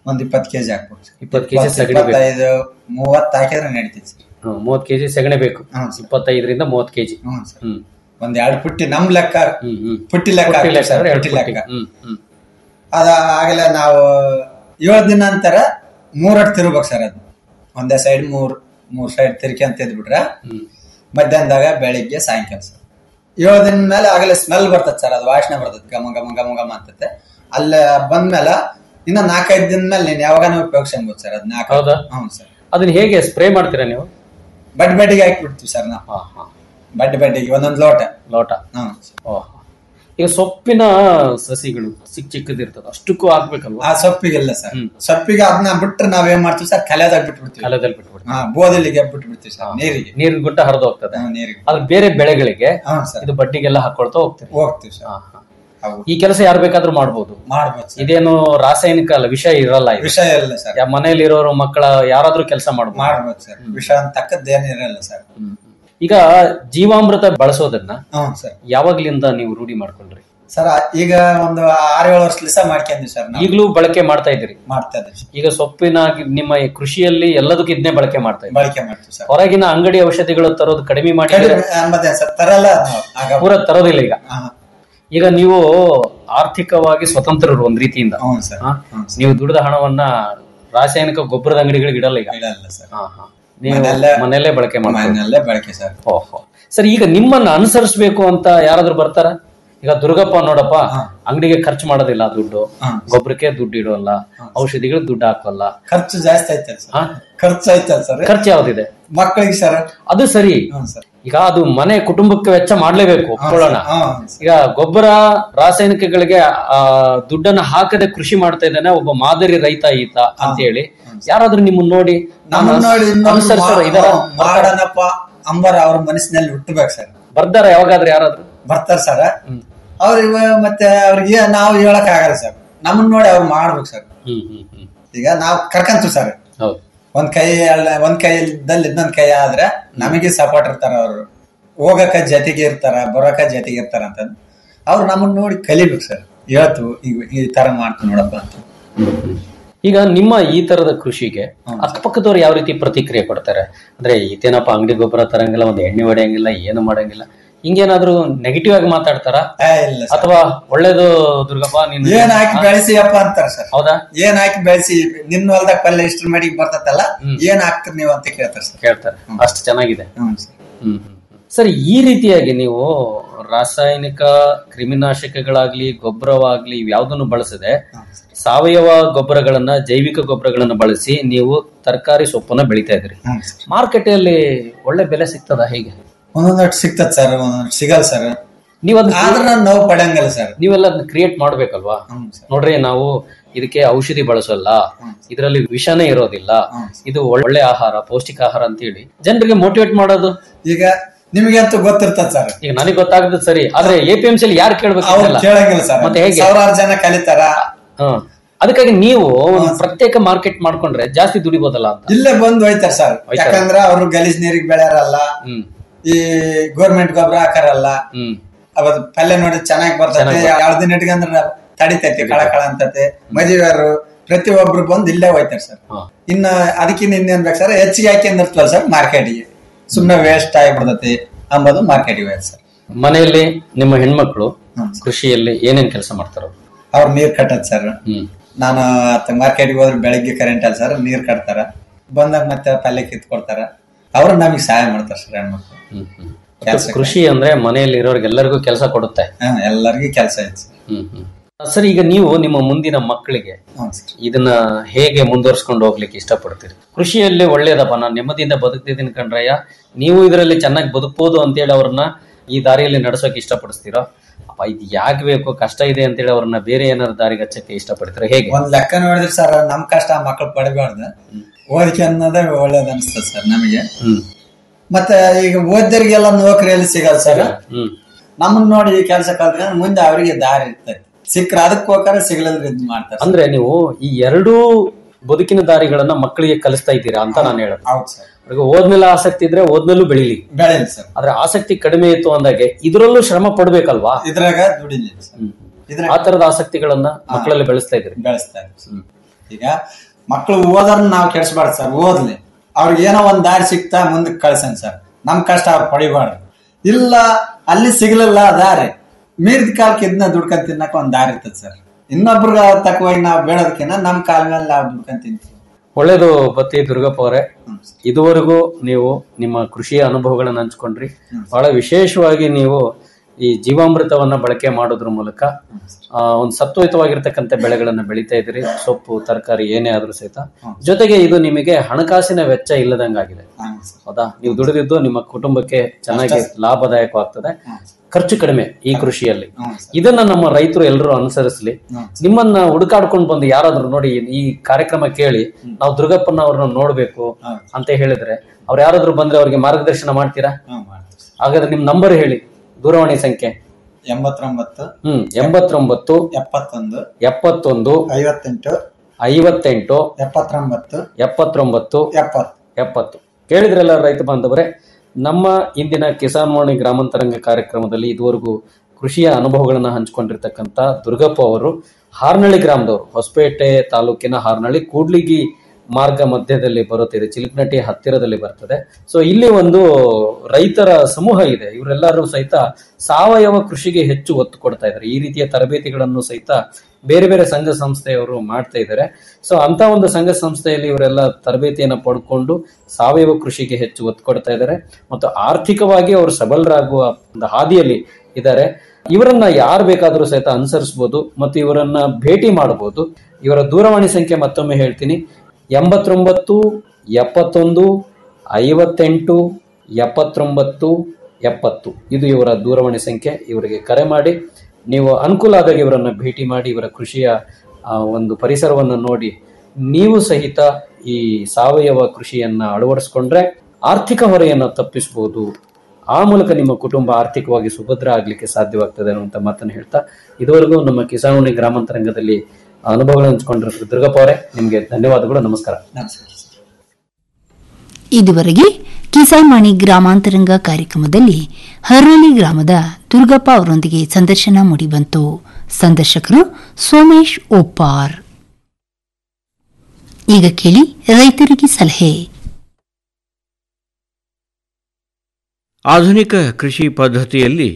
H: ಒಂದ್ ಇಪ್ಪತ್ತು ಕೆಜಿ ಹಾಕ್ಬೇಕು ಸರ್.
G: ಇಪ್ಪತ್ತು ಕೆಜಿ
H: ಇಪ್ಪತ್ತು,
G: ಸಗಣಿ ಬೇಕು.
H: ಇಪ್ಪತ್ತೈದು ಮೂವತ್ತು ಹಾಕಿದ್ರೆ ನಡೀತೈತಿ ಸರ್
G: ಹ್ಮ್, ಮೂವತ್ತು ಕೆಜಿ ಸೆಗಣಿ ಬೇಕು
H: ಹ್ಮ್ ಸರ್.
G: ಇಪ್ಪತ್ತೈದರಿಂದ ಮೂವತ್ತು ಕೆಜಿ
H: ಹ್ಞೂ ಸರ್
G: ಹ್ಮ್
H: ಒಂದ್ ಎರಡು ಪುಟ್ಟಿ ನಮ್ ಲೆಕ್ಕ
G: ಹ್ಮ್ ಹ್ಮ್
H: ಪುಟ್ಟಿ ಲೆಕ್ಕ
G: ಪುಟ್ಟಿ
H: ಹಾಕ್ತೀವಿ
G: ಲೆಕ್ಕ
H: ಸರ್,
G: ಅಂದ್ರೆ ಎರಡು
H: ಪುಟ್ಟಿ
G: ಪುಟ್ಟಿ.
H: ಲೆಕ್ಕ
G: ಹ್ಮ್ ಹ್ಮ್
H: ಅದ ಆಗಲೇ ನಾವು ಏಳು ದಿನ ನಂತರ ಮೂರಟ್ಟು ತಿರ್ಬೇಕು ಸರ್ ಅದು ಒಂದೇ ಸೈಡ್ ಮೂರ್ ಮೂರ್ ಸೈಡ್ ತಿರ್ಕೊಂತ ಇದ್ಬಿಟ್ರೆ
G: ಹ್ಮ್
H: ಮಧ್ಯಾಹ್ನದಾಗ ಬೆಳಿಗ್ಗೆ ಸಾಯಂಕಾಲ ಸರ್ ಏಳು ದಿನ ಮೇಲೆ ಆಗಲೇ ಸ್ಮೆಲ್ ಬರ್ತದೆ ಸರ್ ಅದು ವಾಸನೆ ಬರ್ತದೆ ಗಮ ಗಮ ಗಮ ಗಮ ಅಂತತೆ ಅಲ್ಲೇ ಬಂದ್ಮೇಲೆ ಇನ್ನ ನಾಲ್ಕೈದು ದಿನ ಮೇಲೆ ನೀನ್ ಯಾವಾಗನೂ ಉಪಯೋಗಿಸ್ಬೋದು ಸರ್ ಅದ್ ನಾಲ್ಕು
G: ಹೌದಾ?
H: ಹ್ಞೂ ಸರ್
G: ಅದನ್ನ ಹೇಗೆ ಸ್ಪ್ರೇ ಮಾಡ್ತೀರಾ ನೀವು
H: ಬಡ್ ಬಡ್ಡಿಗೆ ಹಾಕ್ಬಿಡ್ತೀವಿ ಸರ್ ನಾವು
G: ಹಾ ಹಾ
H: ಬಡ್ಡಿ ಬಡ್ಡಿಗೆ ಒಂದೊಂದು ಲೋಟ
G: ಲೋಟ
H: ಹ್ಞೂ
G: ಓಹ್ ಈಗ ಸೊಪ್ಪಿನ ಸಸಿಗಳು ಚಿಕ್ಕ ಚಿಕ್ಕದಿರ್ತದೆ ಅಷ್ಟಕ್ಕೂ ಹಾಕ್ಬೇಕಲ್ವಾ
H: ಆ ಸೊಪ್ಪಿಗೆಲ್ಲ ಸರ್
G: ಹ್ಮ್.
H: ಸೊಪ್ಪಿಗೆ ಅದನ್ನ ಬಿಟ್ರೆ ನಾವೇನ್ ಮಾಡ್ತೀವಿ ಸರ್ ಕಲೆದಾಗ ಬಿಟ್ಬಿಡ್ತೀವಿ
G: ಕಾಲದಲ್ಲಿ ಬಿಟ್ಬಿಡಿ
H: ಹಾ ಬೋದಲಿಗೆ ಬಿಟ್ಬಿಡ್ತೀವಿ ಸರ್ ನೀರಿಗೆ
G: ನೀರಿನ ಗುಟ್ಟ ಹರಿದು ಹೋಗ್ತದೆ
H: ಹಾ, ನೀರಿಗೆ
G: ಆದ್ರೆ ಬೇರೆ ಬೆಳೆಗಳಿಗೆ
H: ಹಾ ಸರ್
G: ಇದು ಬಡ್ಡಿಗೆಲ್ಲ ಹಾಕೊಳ್ತಾ ಹೋಗ್ತೀರಿ
H: ಹೋಗ್ತೀವಿ ಸರ್
G: ಹಾ, ಹಾ.
H: ಹೌದು
G: ಈ ಕೆಲಸ ಯಾರು ಬೇಕಾದ್ರೂ ಮಾಡ್ಬೋದು
H: ಮಾಡ್ಬೋದು ಸರ್
G: ಇದೇನು ರಾಸಾಯನಿಕ ಅಲ್ಲ ವಿಷ ಇರಲ್ಲ ಇದು
H: ವಿಷಯ ಇಲ್ಲ ಸರ್
G: ಯಾ- ಮನೇಲಿ ಇರೋರು ಮಕ್ಕಳ ಯಾರಾದ್ರೂ ಕೆಲಸ ಮಾಡ್ಬೋದು
H: ಮಾಡ್ಬೋದು ಸರ್ ವಿಷ ಅಂತಕ್ಕದ್ದು ಏನಿರಲ್ಲ ಸರ್
G: ಹ್ಮ್. ಈಗ ಜೀವಾಮೃತ ಬಳಸೋದನ್ನ
H: ಹ್ಞೂ ಸರ್
G: ಯಾವಾಗ್ಲಿಂದ ನೀವು ರೂಢಿ ಮಾಡ್ಕೊಂಡ್ರಿ
H: ಸರ್ ಈಗ ಒಂದು ಆರು ಏಳು ವರ್ಷ ಲಿಸ ಮಾಡ್ಕೊಂಡ್ವಿ ಸರ್ ನಾವು
G: ಈಗಲೂ ಬಳಕೆ ಮಾಡ್ತಾ ಇದ್ದೀರಿ
H: ಮಾಡ್ತಾ ಇದ್ದೀವಿ ಸರ್.
G: ಈಗ ಸೊಪ್ಪಿನ ನಿಮ್ಮ ಈ ಕೃಷಿಯಲ್ಲಿ ಎಲ್ಲದಕ್ಕೂ ಇದನ್ನೇ ಬಳಕೆ ಮಾಡ್ತಾ ಇದ್ದೀರಿ
H: ಬಳಕೆ ಮಾಡ್ತೀವಿ ಸರ್
G: ಹೊರಗಿನ ಅಂಗಡಿ ಔಷಧಿಗಳು ತರೋದು ಕಡಿಮೆ ಮಾಡಿ
H: ಕಡಿಮೆ ಅಂಬದೇ ಸರ್ ತರಲ್ಲ ನಾವು ಆಗ
G: ಪೂರ ತರೋದಿಲ್ಲ ಈಗ
H: ಹಾ,
G: ಈಗ ನೀವು ಆರ್ಥಿಕವಾಗಿ ಸ್ವತಂತ್ರರು ಒಂದ್ ರೀತಿಯಿಂದ
H: ಹ್ಞೂ ಸರ್
G: ಹಾ?
H: ಹ್ಞೂ ಸರ್
G: ನೀವು ದುಡಿದ ಹಣವನ್ನ ರಾಸಾಯನಿಕ ಗೊಬ್ಬರದ ಅಂಗಡಿಗಳಿಗೆ ಇಡಲ್ಲ ಈಗ
H: ಇಡಲ್ಲ ಸರ್
G: ಹಾ, ಹಾ. ನೀವು
H: ಮನೆಯಲ್ಲೇ-
G: ಮನೆಯಲ್ಲೇ ಬಳಕೆ ಮಾಡ್ತೀರಿ
H: ಮನೆಯಲ್ಲೇ ಬಳಕೆ ಸರ್
G: ಓಹೋ ಸರ್ ಈಗ ನಿಮ್ಮನ್ನ ಅನುಸರಿಸಬೇಕು ಅಂತ ಯಾರಾದ್ರೂ ಬರ್ತಾರ ಈಗ ದುರ್ಗಪ್ಪ ನೋಡಪ್ಪ ಅಂಗಡಿಗೆ ಖರ್ಚು ಮಾಡೋದಿಲ್ಲ ದುಡ್ಡು
H: ಹಾ.
G: ಗೊಬ್ಬರಕ್ಕೆ ದುಡ್ಡು ಇಡೋಲ್ಲ ಔಷಧಿಗಳು ದುಡ್ಡು ಹಾಕೋಲ್ಲ
H: ಖರ್ಚು ಜಾಸ್ತಿ ಐತಲ್ಲ
G: ಹಾ?
H: ಸರ್ ಖರ್ಚು ಐತಲ್ಲ ಸರ್
G: ಖರ್ಚು ಯಾವ್ದಿದೆ
H: ಮಕ್ಕಳಿಗೆ ಸರ್
G: ಅದು ಸರಿ
H: ಹ್ಞೂ ಸರ್
G: ಈಗ ಅದು ಮನೆ ಕುಟುಂಬಕ್ಕೆ ವೆಚ್ಚ ಮಾಡ್ಲೇಬೇಕು ಒಪ್ಕೊಳ್ಳೋಣ
H: ಹಾ
G: ಈಗ ಗೊಬ್ಬರ ರಾಸಾಯನಿಕಗಳಿಗೆ ಆ ದುಡ್ಡನ್ನ ಹಾಕದೆ ಕೃಷಿ ಮಾಡ್ತಾ ಇದ್ದಾನೆ ಒಬ್ಬ ಮಾದರಿ ರೈತ ಈತ ಅಂತ ಹೇಳಿ ಯಾರಾದ್ರೂ ನಿಮ್ಮನ್ನ ನೋಡಿ ನಾನು
H: ನಮ್ಮನ್ನ ನೋಡಿ ಇನ್ನೊಬ್ರು
G: ಅನುಸರಿಸೋರು
H: ಮಾ-
G: ಇದಾರ
H: ಮಾಡೋಣಪ್ಪ ಅಂಬರ್ ಅವ್ರ ಮನಸ್ಸಿನಲ್ಲಿ ಹುಟ್ಟಬೇಕು ಸರ್
G: ಬರ್ದಾರ ಯಾವಾಗಾದ್ರೂ ಯಾರಾದ್ರೂ
H: ಬರ್ತಾರ ಸರ್ ಅವ್ರ ಇವ ಮತ್ತೆ ಅವ್ರಿಗೆ ನಾವು ಹೇಳಕ್ ಆಗಲ್ಲ ಸರ್ ನಮ್ಮನ್ನ ನೋಡಿ ಅವ್ರು ಮಾಡ್ಬೇಕು ಸರ್
G: ಹ್ಮ್ ಹ್ಮ್ ಹ್ಮ್
H: ಈಗ ನಾವು ಕರ್ಕಂತೀವಿ ಸರ್
G: ಹೌದು
H: ಒಂದ್ ಕೈ ಅಲ್ಲ- ಒಂದ್ ಕೈಯಲ್ಲಿ ಇನ್ನೊಂದ್ ಕೈ ಆದ್ರೆ ನಮಗೆ ಸಪೋರ್ಟ್ ಇರ್ತಾರ ಅವ್ರು ಹೋಗಕ ಜೊತೆಗೆ ಇರ್ತಾರ ಬರೋಕ ಜೊತೆಗೆ ಇರ್ತಾರ ಅಂತ ಅವ್ರು ನಮ್ಮನ್ನ ನೋಡಿ ಕಲಿಬೇಕು ಸರ್ ಹೇಳ್ತು ಈಗ ಈ ತರ ಮಾಡ್ತು ನೋಡಪ್ಪ ಅಂತ
G: ಈಗ ನಿಮ್ಮ ಈ ತರದ ಕೃಷಿಗೆ ಅಕ್ಕಪಕ್ಕದವ್ರು ಯಾವ ರೀತಿ ಪ್ರತಿಕ್ರಿಯೆ ಕೊಡ್ತಾರೆ ಅಂದ್ರೆ ಇದೇನಪ್ಪ ಅಂಗಡಿ ಗೊಬ್ಬರ ತರಂಗಿಲ್ಲ ಒಂದು ಎಣ್ಣೆ ಹೊಡೆಯಂಗಿಲ್ಲ ಏನು ಮಾಡಂಗಿಲ್ಲ ಹಿಂಗೇನಾದ್ರೂ ನೆಗೆಟಿವ್ ಆಗಿ ಮಾತಾಡ್ತಾರ
H: ಏ, ಇಲ್ಲ ಸರ್
G: ಅಥವಾ ಒಳ್ಳೇದು ದುರ್ಗಪ್ಪ ನೀನು
H: ಏನ್ ಹಾಕಿ ಬೆಳೆಸಿಯಪ್ಪ ಅಂತಾರ ಸರ್
G: ಹೌದಾ
H: ಏನ್ ಹಾಕಿ ಬೆಳೆಸಿ ನಿನ್ನ ಹೊಲ್ದಾಗ ಪಲ್ಯ ಇಷ್ಟ್ರ ಮಡಿಗೆ ಬರ್ತತಲ್ಲ ಏನ್ ಹಾಕ್ತಿರ್ ನೀವು ಅಂತ ಕೇಳ್ತಾರ ಸರ್
G: ಕೇಳ್ತಾರೆ ಅಷ್ಟು ಚೆನ್ನಾಗಿದೆ
H: ಹ್ಮ್ ಸರ್
G: ಹ್ಮ್ ಹ್ಮ್. ಸರ್ ಈ ರೀತಿಯಾಗಿ ನೀವು ರಾಸಾಯನಿಕ ಕ್ರಿಮಿನಾಶಕಗಳಾಗ್ಲಿ ಗೊಬ್ಬರವಾಗ್ಲಿ ಇವ್ಯಾವುದನ್ನು ಬಳಸದೆ ಸಾವಯವ ಗೊಬ್ಬರಗಳನ್ನ ಜೈವಿಕ ಗೊಬ್ಬರಗಳನ್ನ ಬಳಸಿ ನೀವು ತರಕಾರಿ ಸೊಪ್ಪನ್ನ ಬೆಳಿತಾ ಇದ್ರಿ
H: ಹ್ಮ್ ಸರ್
G: ಮಾರ್ಕೆಟಲ್ಲಿ ಒಳ್ಳೆ ಬೆಲೆ ಸಿಗ್ತದ ಹೇಗೆ
H: ಒಂದೊಂದೊಟ್ಟು ಸಿಗ್ತದ ಸರ್ ಒಂದೊಂದು ಸಿಗಲ್ಲ ಸರ್
G: ನೀವು ಅದನ್ನ
H: ಆದ್ರೆ ನಾನು ನೋವು ಪಡಂಗಿಲ್ಲ ಸರ್
G: ನೀವೆಲ್ಲ ಅದನ್ನ ಕ್ರಿಯೇಟ್ ಮಾಡ್ಬೇಕಲ್ವಾ
H: ಹ್ಮ್ ಸರ್
G: ನೋಡ್ರಿ ನಾವು ಇದಕ್ಕೆ ಔಷಧಿ ಬಳಸಲ್ಲ ಇದರಲ್ಲಿ ವಿಷನೇ ಇರೋದಿಲ್ಲ
H: ಹ್ಮ್.
G: ಇದು ಒಳ್ಳೆ ಆಹಾರ ಪೌಷ್ಟಿಕ ಆಹಾರ ಅಂತ ಹೇಳಿ ಜನರಿಗೆ ಮೋಟಿವೇಟ್ ಮಾಡೋದು
H: ಈಗ ನಿಮಗೆ ಅಂತೂ ಗೊತ್ತಿರ್ತದ ಸರ್
G: ಈಗ ನನಗೆ ಗೊತ್ತಾಗದು ಸರಿ ಆದ್ರೆ ಎ ಪಿ ಎಂ ಸಿ ಯಾರು ಕೇಳ್ಬೇಕು
H: ಅವ್ರು
G: ಇದೆಲ್ಲ?
H: ಕೇಳಂಗಿಲ್ಲ ಸರ್
G: ಮತ್ತೆ ಹೇಗೆ?
H: ಸಾವಿರಾರು ಜನ ಕಲಿತಾರ
G: ಹ. ಅದಕ್ಕಾಗಿ ನೀವು ಒಂದು ಪ್ರತ್ಯೇಕ ಮಾರ್ಕೆಟ್ ಮಾಡ್ಕೊಂಡ್ರೆ ಜಾಸ್ತಿ ದುಡಿಬೋದಲ್ಲ ಅಂತ
H: ಇಲ್ಲೇ ಬಂದು ಹೋಯ್ತಾರ ಸರ್
G: ಹೋಯ್ತಾರ.
H: ಯಾಕಂದ್ರ ಅವ್ರು ಗಲೀಜ್ ನೀರಿಗೆ ಬೆಳೆಯಾರಲ್ಲ
G: ಹ್ಮ್
H: ಈ ಗೋರ್ಮೆಂಟ್ ಗೊಬ್ಬರ ಹಾಕಾರಲ್ಲ
G: ಹ್ಮ್
H: ಅವತ್ ಪಲ್ಯ ನೋಡಿ ಚೆನ್ನಾಗಿ ಬರ್ತೈತೆ ಎರಡ್ ದಿನ ಇಟ್ಕಂದ್ರ ತಡಿತೈತಿ ಕಳ ಕಳ ಅಂತತೆ ಮದುವೆಯವರು ಪ್ರತಿಯೊಬ್ರು ಬಂದು ಇಲ್ಲೇ ಹೋಯ್ತಾರ ಸರ್
G: ಹ.
H: ಇನ್ನ ಅದಕ್ಕಿನ್ನ ಇನ್ನೇನ್ ಬೇಕು ಸರ್ ಹೆಚ್ಚಿಗೆ ಹಾಕಿರ್ತೀವಲ್ಲ ಸರ್ ಮಾರ್ಕೆಟಿಗೆ ಸುಮ್ನೆ ವೇಸ್ಟ್ ಆಗಿಬಿಡ್ತೈತಿ ಅಂಬೋದು ಮಾರ್ಕೆಟಿಗೆ ಹೋಯ್ತು ಸರ್
G: ಮನೆಯಲ್ಲಿ ನಿಮ್ಮ ಹೆಣ್ಮಕ್ಳು
H: ಹ್ಮ್.
G: ಕೃಷಿಯಲ್ಲಿ ಏನೇನ್ ಕೆಲಸ ಮಾಡ್ತಾರ
H: ಅವ್ರು ನೀರ್ ಕಟ್ಟದ್ ಸರ್
G: ಹ್ಮ್
H: ನಾನು ಮಾರ್ಕೆಟ್ಗೆ ಹೋದ್ರೆ ಬೆಳಗ್ಗೆ ಕರೆಂಟ್ ಅಲ್ಲ ಸರ್ ನೀರ್ ಕಟ್ತಾರ ಬಂದಾಗ ಮತ್ತೆ ಪಲ್ಯ ಕಿತ್ಕೊಡ್ತಾರ ಅವ್ರು ನಮಗೆ ಸಹಾಯ ಮಾಡ್ತಾರ ಸರ್ ಹೆಣ್ಮಕ್ಳು
G: ಹ್ಮ್ ಹ್ಮ್
H: ಕೆಲ್ಸಕ್ಕೆ.
G: ಕೃಷಿ ಅಂದ್ರೆ ಮನೆಯಲ್ಲಿ ಇರೋರ್ಗೆಲ್ಲರಿಗೂ ಕೆಲಸ ಕೊಡುತ್ತೆ
H: ಹಾ ಎಲ್ಲರಿಗೂ ಕೆಲಸ ಐತಿ ಸರ್
G: ಹ್ಮ್ ಹ್ಮ್ ಸರ್ ಈಗ ನೀವು ನಿಮ್ಮ ಮುಂದಿನ ಮಕ್ಕಳಿಗೆ
H: ಹ್ಞೂ ಸರ್
G: ಇದನ್ನ ಹೇಗೆ ಮುಂದುವರ್ಸ್ಕೊಂಡು ಹೋಗ್ಲಿಕ್ಕೆ ಇಷ್ಟಪಡ್ತೀರಿ ಕೃಷಿಯಲ್ಲಿ ಒಳ್ಳೇದಪ್ಪ ನಾನು ನೆಮ್ಮದಿಯಿಂದ ಬದುಕ್ತಿದ್ದೀನಿ ಕಣ್ರಯ್ಯ ನೀವು ಇದರಲ್ಲಿ ಚೆನ್ನಾಗಿ ಬದುಕ್ಬೋದು ಅಂತೇಳಿ ಅವ್ರನ್ನ ಈ ದಾರಿಯಲ್ಲಿ ನಡೆಸೋಕೆ ಇಷ್ಟಪಡಿಸ್ತೀರೋ ಅಪ್ಪ ಇದು ಯಾಕೆ ಬೇಕು ಕಷ್ಟ ಇದೆ ಅಂತೇಳಿ ಅವ್ರನ್ನ ಬೇರೆ ಏನಾದ್ರು ದಾರಿಗೆ ಹಚ್ಚಕ್ಕೆ ಇಷ್ಟಪಡ್ತೀರೋ ಹೇಗೆ
H: ಒಂದ್ ಲೆಕ್ಕ ನೋಡಿದ್ರೆ ಸರ್ ನಮ್ ಕಷ್ಟ ಮಕ್ಳು ಪಡಿಬಾರ್ದು ಓದಿಕೆ ಅನ್ನೋದೇ ಒಳ್ಳೇದ್ ಅನಿಸ್ತದೆ ಸರ್ ನಮಗೆ
G: ಹ್ಮ್
H: ಮತ್ತೆ ಈಗ ಓದ್ದರಿಗೆಲ್ಲ ನೌಕರಿ ಎಲ್ಲಿ ಸಿಗಲ್ಲ ಸರ್
G: ಹ್ಮ್
H: ನಮ್ಮನ್ನ ನೋಡಿ ಕೆಲಸ ಕಲ್ತ್ಕೊಂಡ್ರೆ ಮುಂದೆ ಅವರಿಗೆ ದಾರಿ ಇರ್ತೈತಿ ಸಿಕ್ಕ್ರ ಅದಕ್ಕೆ ಹೋಗಾರ ಸಿಗ್ಲಿಲ್ಲ ಇದ್ ಮಾಡ್ತಾರೆ
G: ಅಂದ್ರೆ ನೀವು ಈ ಎರಡೂ ಬದುಕಿನ ದಾರಿಗಳನ್ನ ಮಕ್ಕಳಿಗೆ ಕಲಿಸ್ತಾ ಇದ್ದೀರಾ ಅಂತ ನಾನು ಹೇಳೋದು
H: ಹೌದು ಸರ್
G: ಅವ್ರಿಗೆ ಓದ್ಮೇಲೆ ಆಸಕ್ತಿ ಇದ್ರೆ ಓದ್ಮೇಲೂ ಬೆಳಿಲಿ
H: ಬೆಳೆಯಿಲ್ಲ ಸರ್
G: ಆದ್ರೆ ಆಸಕ್ತಿ ಕಡಿಮೆ ಇತ್ತು ಅಂದಾಗೆ ಇದ್ರಲ್ಲೂ ಶ್ರಮ ಪಡ್ಬೇಕಲ್ವಾ
H: ಇದ್ರಾಗ ದುಡಿಲಿಲ್ಲ ಸರ್ ಇದ್ರಾಗ
G: ಆ ತರದ ಆಸಕ್ತಿಗಳನ್ನ ಮಕ್ಕಳಲ್ಲಿ ಬೆಳೆಸ್ತಾ ಇದ್ರಿ
H: ಬೆಳೆಸ್ತಾ ಇದ್ದೀವಿ ಸರ್. ಈಗ ಮಕ್ಕಳು ಓದೋರ್ನ ನಾವು ಕೆಡಿಸ್ಬಾರ್ದು ಸರ್ ಓದ್ಲಿ ಅವ್ರಿಗೆ ಏನೋ ಒಂದ್ ದಾರಿ ಸಿಗ್ತಾ ಮುಂದಕ್ಕೆ ಕಳ್ಸನ್ ಸರ್ ನಮ್ ಕಷ್ಟ ಅವ್ರು ಪಡಿಬಾರ್ದು ಇಲ್ಲ ಅಲ್ಲಿ ಸಿಗ್ಲಿಲ್ಲ ದಾರಿ ಮೀರಿದ ಕಾಲಕ್ಕೆ ಇದನ್ನ ದುಡ್ಕೊಂಡ್ ತಿನ್ನಕ ಒಂದ್ ದಾರಿ ಇರ್ತದೆ ಸರ್ ಇನ್ನೊಬ್ರಿಗೆ ತಕ್ಕವಾಗಿ ನಾವು ಬೇಡೋದಕ್ಕಿಂತ ನಮ್ ಕಾಲ ಮೇಲೆ ನಾವು ದುಡ್ಕೊಂಡ್ ತಿಂತೀವಿ
G: ಒಳ್ಳೇದು ಬತ್ತಿ ದುರ್ಗಪ್ಪ ಅವರೇ ಇದುವರೆಗೂ ನೀವು ನಿಮ್ಮ ಕೃಷಿಯ ಅನುಭವಗಳನ್ನು ಹಂಚ್ಕೊಂಡ್ರಿ ಬಹಳ ವಿಶೇಷವಾಗಿ ನೀವು ಈ ಜೀವಾಮೃತವನ್ನ ಬಳಕೆ ಮಾಡೋದ್ರ ಮೂಲಕ ಆ, ಒಂದು ಸತ್ವಯುತವಾಗಿರ್ತಕ್ಕಂಥ ಬೆಳೆಗಳನ್ನ ಬೆಳೀತಾ ಇದ್ದೀರಿ ಸೊಪ್ಪು ತರಕಾರಿ ಏನೇ ಆದ್ರೂ ಸಹಿತ ಜೊತೆಗೆ ಇದು ನಿಮಗೆ ಹಣಕಾಸಿನ ವೆಚ್ಚ ಇಲ್ಲದಂಗಾಗಿದೆ ಹೌದಾ ನೀವು ದುಡಿದಿದ್ದು ನಿಮ್ಮ ಕುಟುಂಬಕ್ಕೆ ಚೆನ್ನಾಗಿ ಲಾಭದಾಯಕವಾಗ್ತದೆ ಖರ್ಚು ಕಡಿಮೆ ಈ ಕೃಷಿಯಲ್ಲಿ ಇದನ್ನ ನಮ್ಮ ರೈತರು ಎಲ್ಲರೂ ಅನುಸರಿಸಲಿ ನಿಮ್ಮನ್ನ ಹುಡುಕಾಡ್ಕೊಂಡು ಬಂದು ಯಾರಾದ್ರೂ ನೋಡಿ ಈ ಕಾರ್ಯಕ್ರಮ ಕೇಳಿ ನಾವು ದುರ್ಗಪ್ಪನ ಅವ್ರನ್ನ ನೋಡ್ಬೇಕು ಅಂತ ಹೇಳಿದ್ರೆ ಅವ್ರು ಯಾರಾದ್ರೂ ಬಂದ್ರೆ ಅವ್ರಿಗೆ ಮಾರ್ಗದರ್ಶನ ಮಾಡ್ತೀರಾ ಹಾಗಾದ್ರೆ ನಿಮ್ ನಂಬರ್ ಹೇಳಿ ದೂರವಾಣಿ ಸಂಖ್ಯೆ
H: ಎಂಬತ್ತೊಂಬತ್ತು
G: ಹ್ಮ್ ಎಂಬತ್ತೊಂಬತ್ತು
H: ಎಪ್ಪತ್ತೊಂದು
G: ಎಪ್ಪತ್ತೊಂದು
H: ಐವತ್ತೆಂಟು
G: ಐವತ್ತೆಂಟು
H: ಎಪ್ಪತ್ತೊಂಬತ್ತು
G: ಎಪ್ಪತ್ತೊಂಬತ್ತು
H: ಎಪ್ಪತ್ತು
G: ಎಪ್ಪತ್ತು ಕೇಳಿದ್ರಲ್ಲ ರೈತ ಬಾಂಧವರೇ ನಮ್ಮ ಇಂದಿನ ಕಿಸಾನ್ ವಾಣಿ ಗ್ರಾಮಾಂತರಂಗ ಕಾರ್ಯಕ್ರಮದಲ್ಲಿ ಇದುವರೆಗೂ ಕೃಷಿಯ ಅನುಭವಗಳನ್ನು ಹಂಚಿಕೊಂಡಿರ್ತಕ್ಕಂಥ ದುರ್ಗಪ್ಪ ಅವರು ಹಾರ್ನಳ್ಳಿ ಗ್ರಾಮದವರು ಹೊಸಪೇಟೆ ತಾಲೂಕಿನ ಹಾರ್ನಳ್ಳಿ ಕೂಡ್ಲಿಗಿ ಮಾರ್ಗ ಮಧ್ಯದಲ್ಲಿ ಬರುತ್ತಿದೆ ಚಿಲಕನಟ್ಟಿ ಹತ್ತಿರದಲ್ಲಿ ಬರ್ತದೆ ಸೊ ಇಲ್ಲಿ ಒಂದು ರೈತರ ಸಮೂಹ ಇದೆ ಇವರೆಲ್ಲರೂ ಸಹಿತ ಸಾವಯವ ಕೃಷಿಗೆ ಹೆಚ್ಚು ಒತ್ತು ಕೊಡ್ತಾ ಇದ್ದಾರೆ ಈ ರೀತಿಯ ತರಬೇತಿಗಳನ್ನು ಸಹಿತ ಬೇರೆ ಬೇರೆ ಸಂಘ ಸಂಸ್ಥೆಯವರು ಮಾಡ್ತಾ ಇದ್ದಾರೆ ಸೊ ಅಂತ ಒಂದು ಸಂಘ ಸಂಸ್ಥೆಯಲ್ಲಿ ಇವರೆಲ್ಲ ತರಬೇತಿಯನ್ನು ಪಡ್ಕೊಂಡು ಸಾವಯವ ಕೃಷಿಗೆ ಹೆಚ್ಚು ಒತ್ತು ಕೊಡ್ತಾ ಇದ್ದಾರೆ ಮತ್ತು ಆರ್ಥಿಕವಾಗಿ ಅವರು ಸಬಲರಾಗುವ ಒಂದು ಹಾದಿಯಲ್ಲಿ ಇದ್ದಾರೆ ಇವರನ್ನ ಯಾರು ಬೇಕಾದರೂ ಸಹಿತ ಅನುಸರಿಸಬಹುದು ಮತ್ತು ಇವರನ್ನ ಭೇಟಿ ಮಾಡಬಹುದು ಇವರ ದೂರವಾಣಿ ಸಂಖ್ಯೆ ಮತ್ತೊಮ್ಮೆ ಹೇಳ್ತೀನಿ ಎಂಬತ್ತೊಂಬತ್ತು ಎಪ್ಪತ್ತೊಂದು ಐವತ್ತೆಂಟು ಎಪ್ಪತ್ತೊಂಬತ್ತು ಎಪ್ಪತ್ತು ಇದು ಇವರ ದೂರವಾಣಿ ಸಂಖ್ಯೆ ಇವರಿಗೆ ಕರೆ ಮಾಡಿ ನೀವು ಅನುಕೂಲ ಆದಾಗ ಇವರನ್ನ ಭೇಟಿ ಮಾಡಿ ಇವರ ಕೃಷಿಯ ಆ, ಒಂದು ಪರಿಸರವನ್ನು ನೋಡಿ ನೀವು ಸಹಿತ ಈ ಸಾವಯವ ಕೃಷಿಯನ್ನ ಅಳವಡಿಸ್ಕೊಂಡ್ರೆ ಆರ್ಥಿಕ ಹೊರೆಯನ್ನು ತಪ್ಪಿಸಬಹುದು ಆ ಮೂಲಕ ನಿಮ್ಮ ಕುಟುಂಬ ಆರ್ಥಿಕವಾಗಿ ಸುಭದ್ರ ಆಗ್ಲಿಕ್ಕೆ ಸಾಧ್ಯವಾಗ್ತದೆ ಅನ್ನುವಂಥ ಮಾತನ್ನು ಹೇಳ್ತಾ ಇದುವರೆಗೂ ನಮ್ಮ ಕಿಸಾನ್ವಾಣಿ ಗ್ರಾಮಾಂತರಂಗದಲ್ಲಿ ಅನುಭವಗಳನ್ನು ಹಂಚ್ಕೊಂಡಿರೋ ದುರ್ಗಪ್ಪ ಅವರೇ ನಿಮಗೆ ಧನ್ಯವಾದಗಳು ನಮಸ್ಕಾರ
F: ಇದುವರೆಗೆ ಕಿಸಾನ್ ವಾಣಿ ಗ್ರಾಮಾಂತರಂಗ ಕಾರ್ಯಕ್ರಮದಲ್ಲಿ ಹರಳಿ ಗ್ರಾಮದ ದುರ್ಗಪ್ಪ ಅವರೊಂದಿಗೆ ಸಂದರ್ಶನ ಮೂಡಿಬಂತು ಸಂದರ್ಶಕರು ಸೋಮೇಶ್ ಓಪಾರ್ ಈಗ ಕೇಳಿ ರೈತರಿಗೆ ಸಲಹೆ
A: ಆಧುನಿಕ ಕೃಷಿ ಪದ್ಧತಿಯಲ್ಲಿ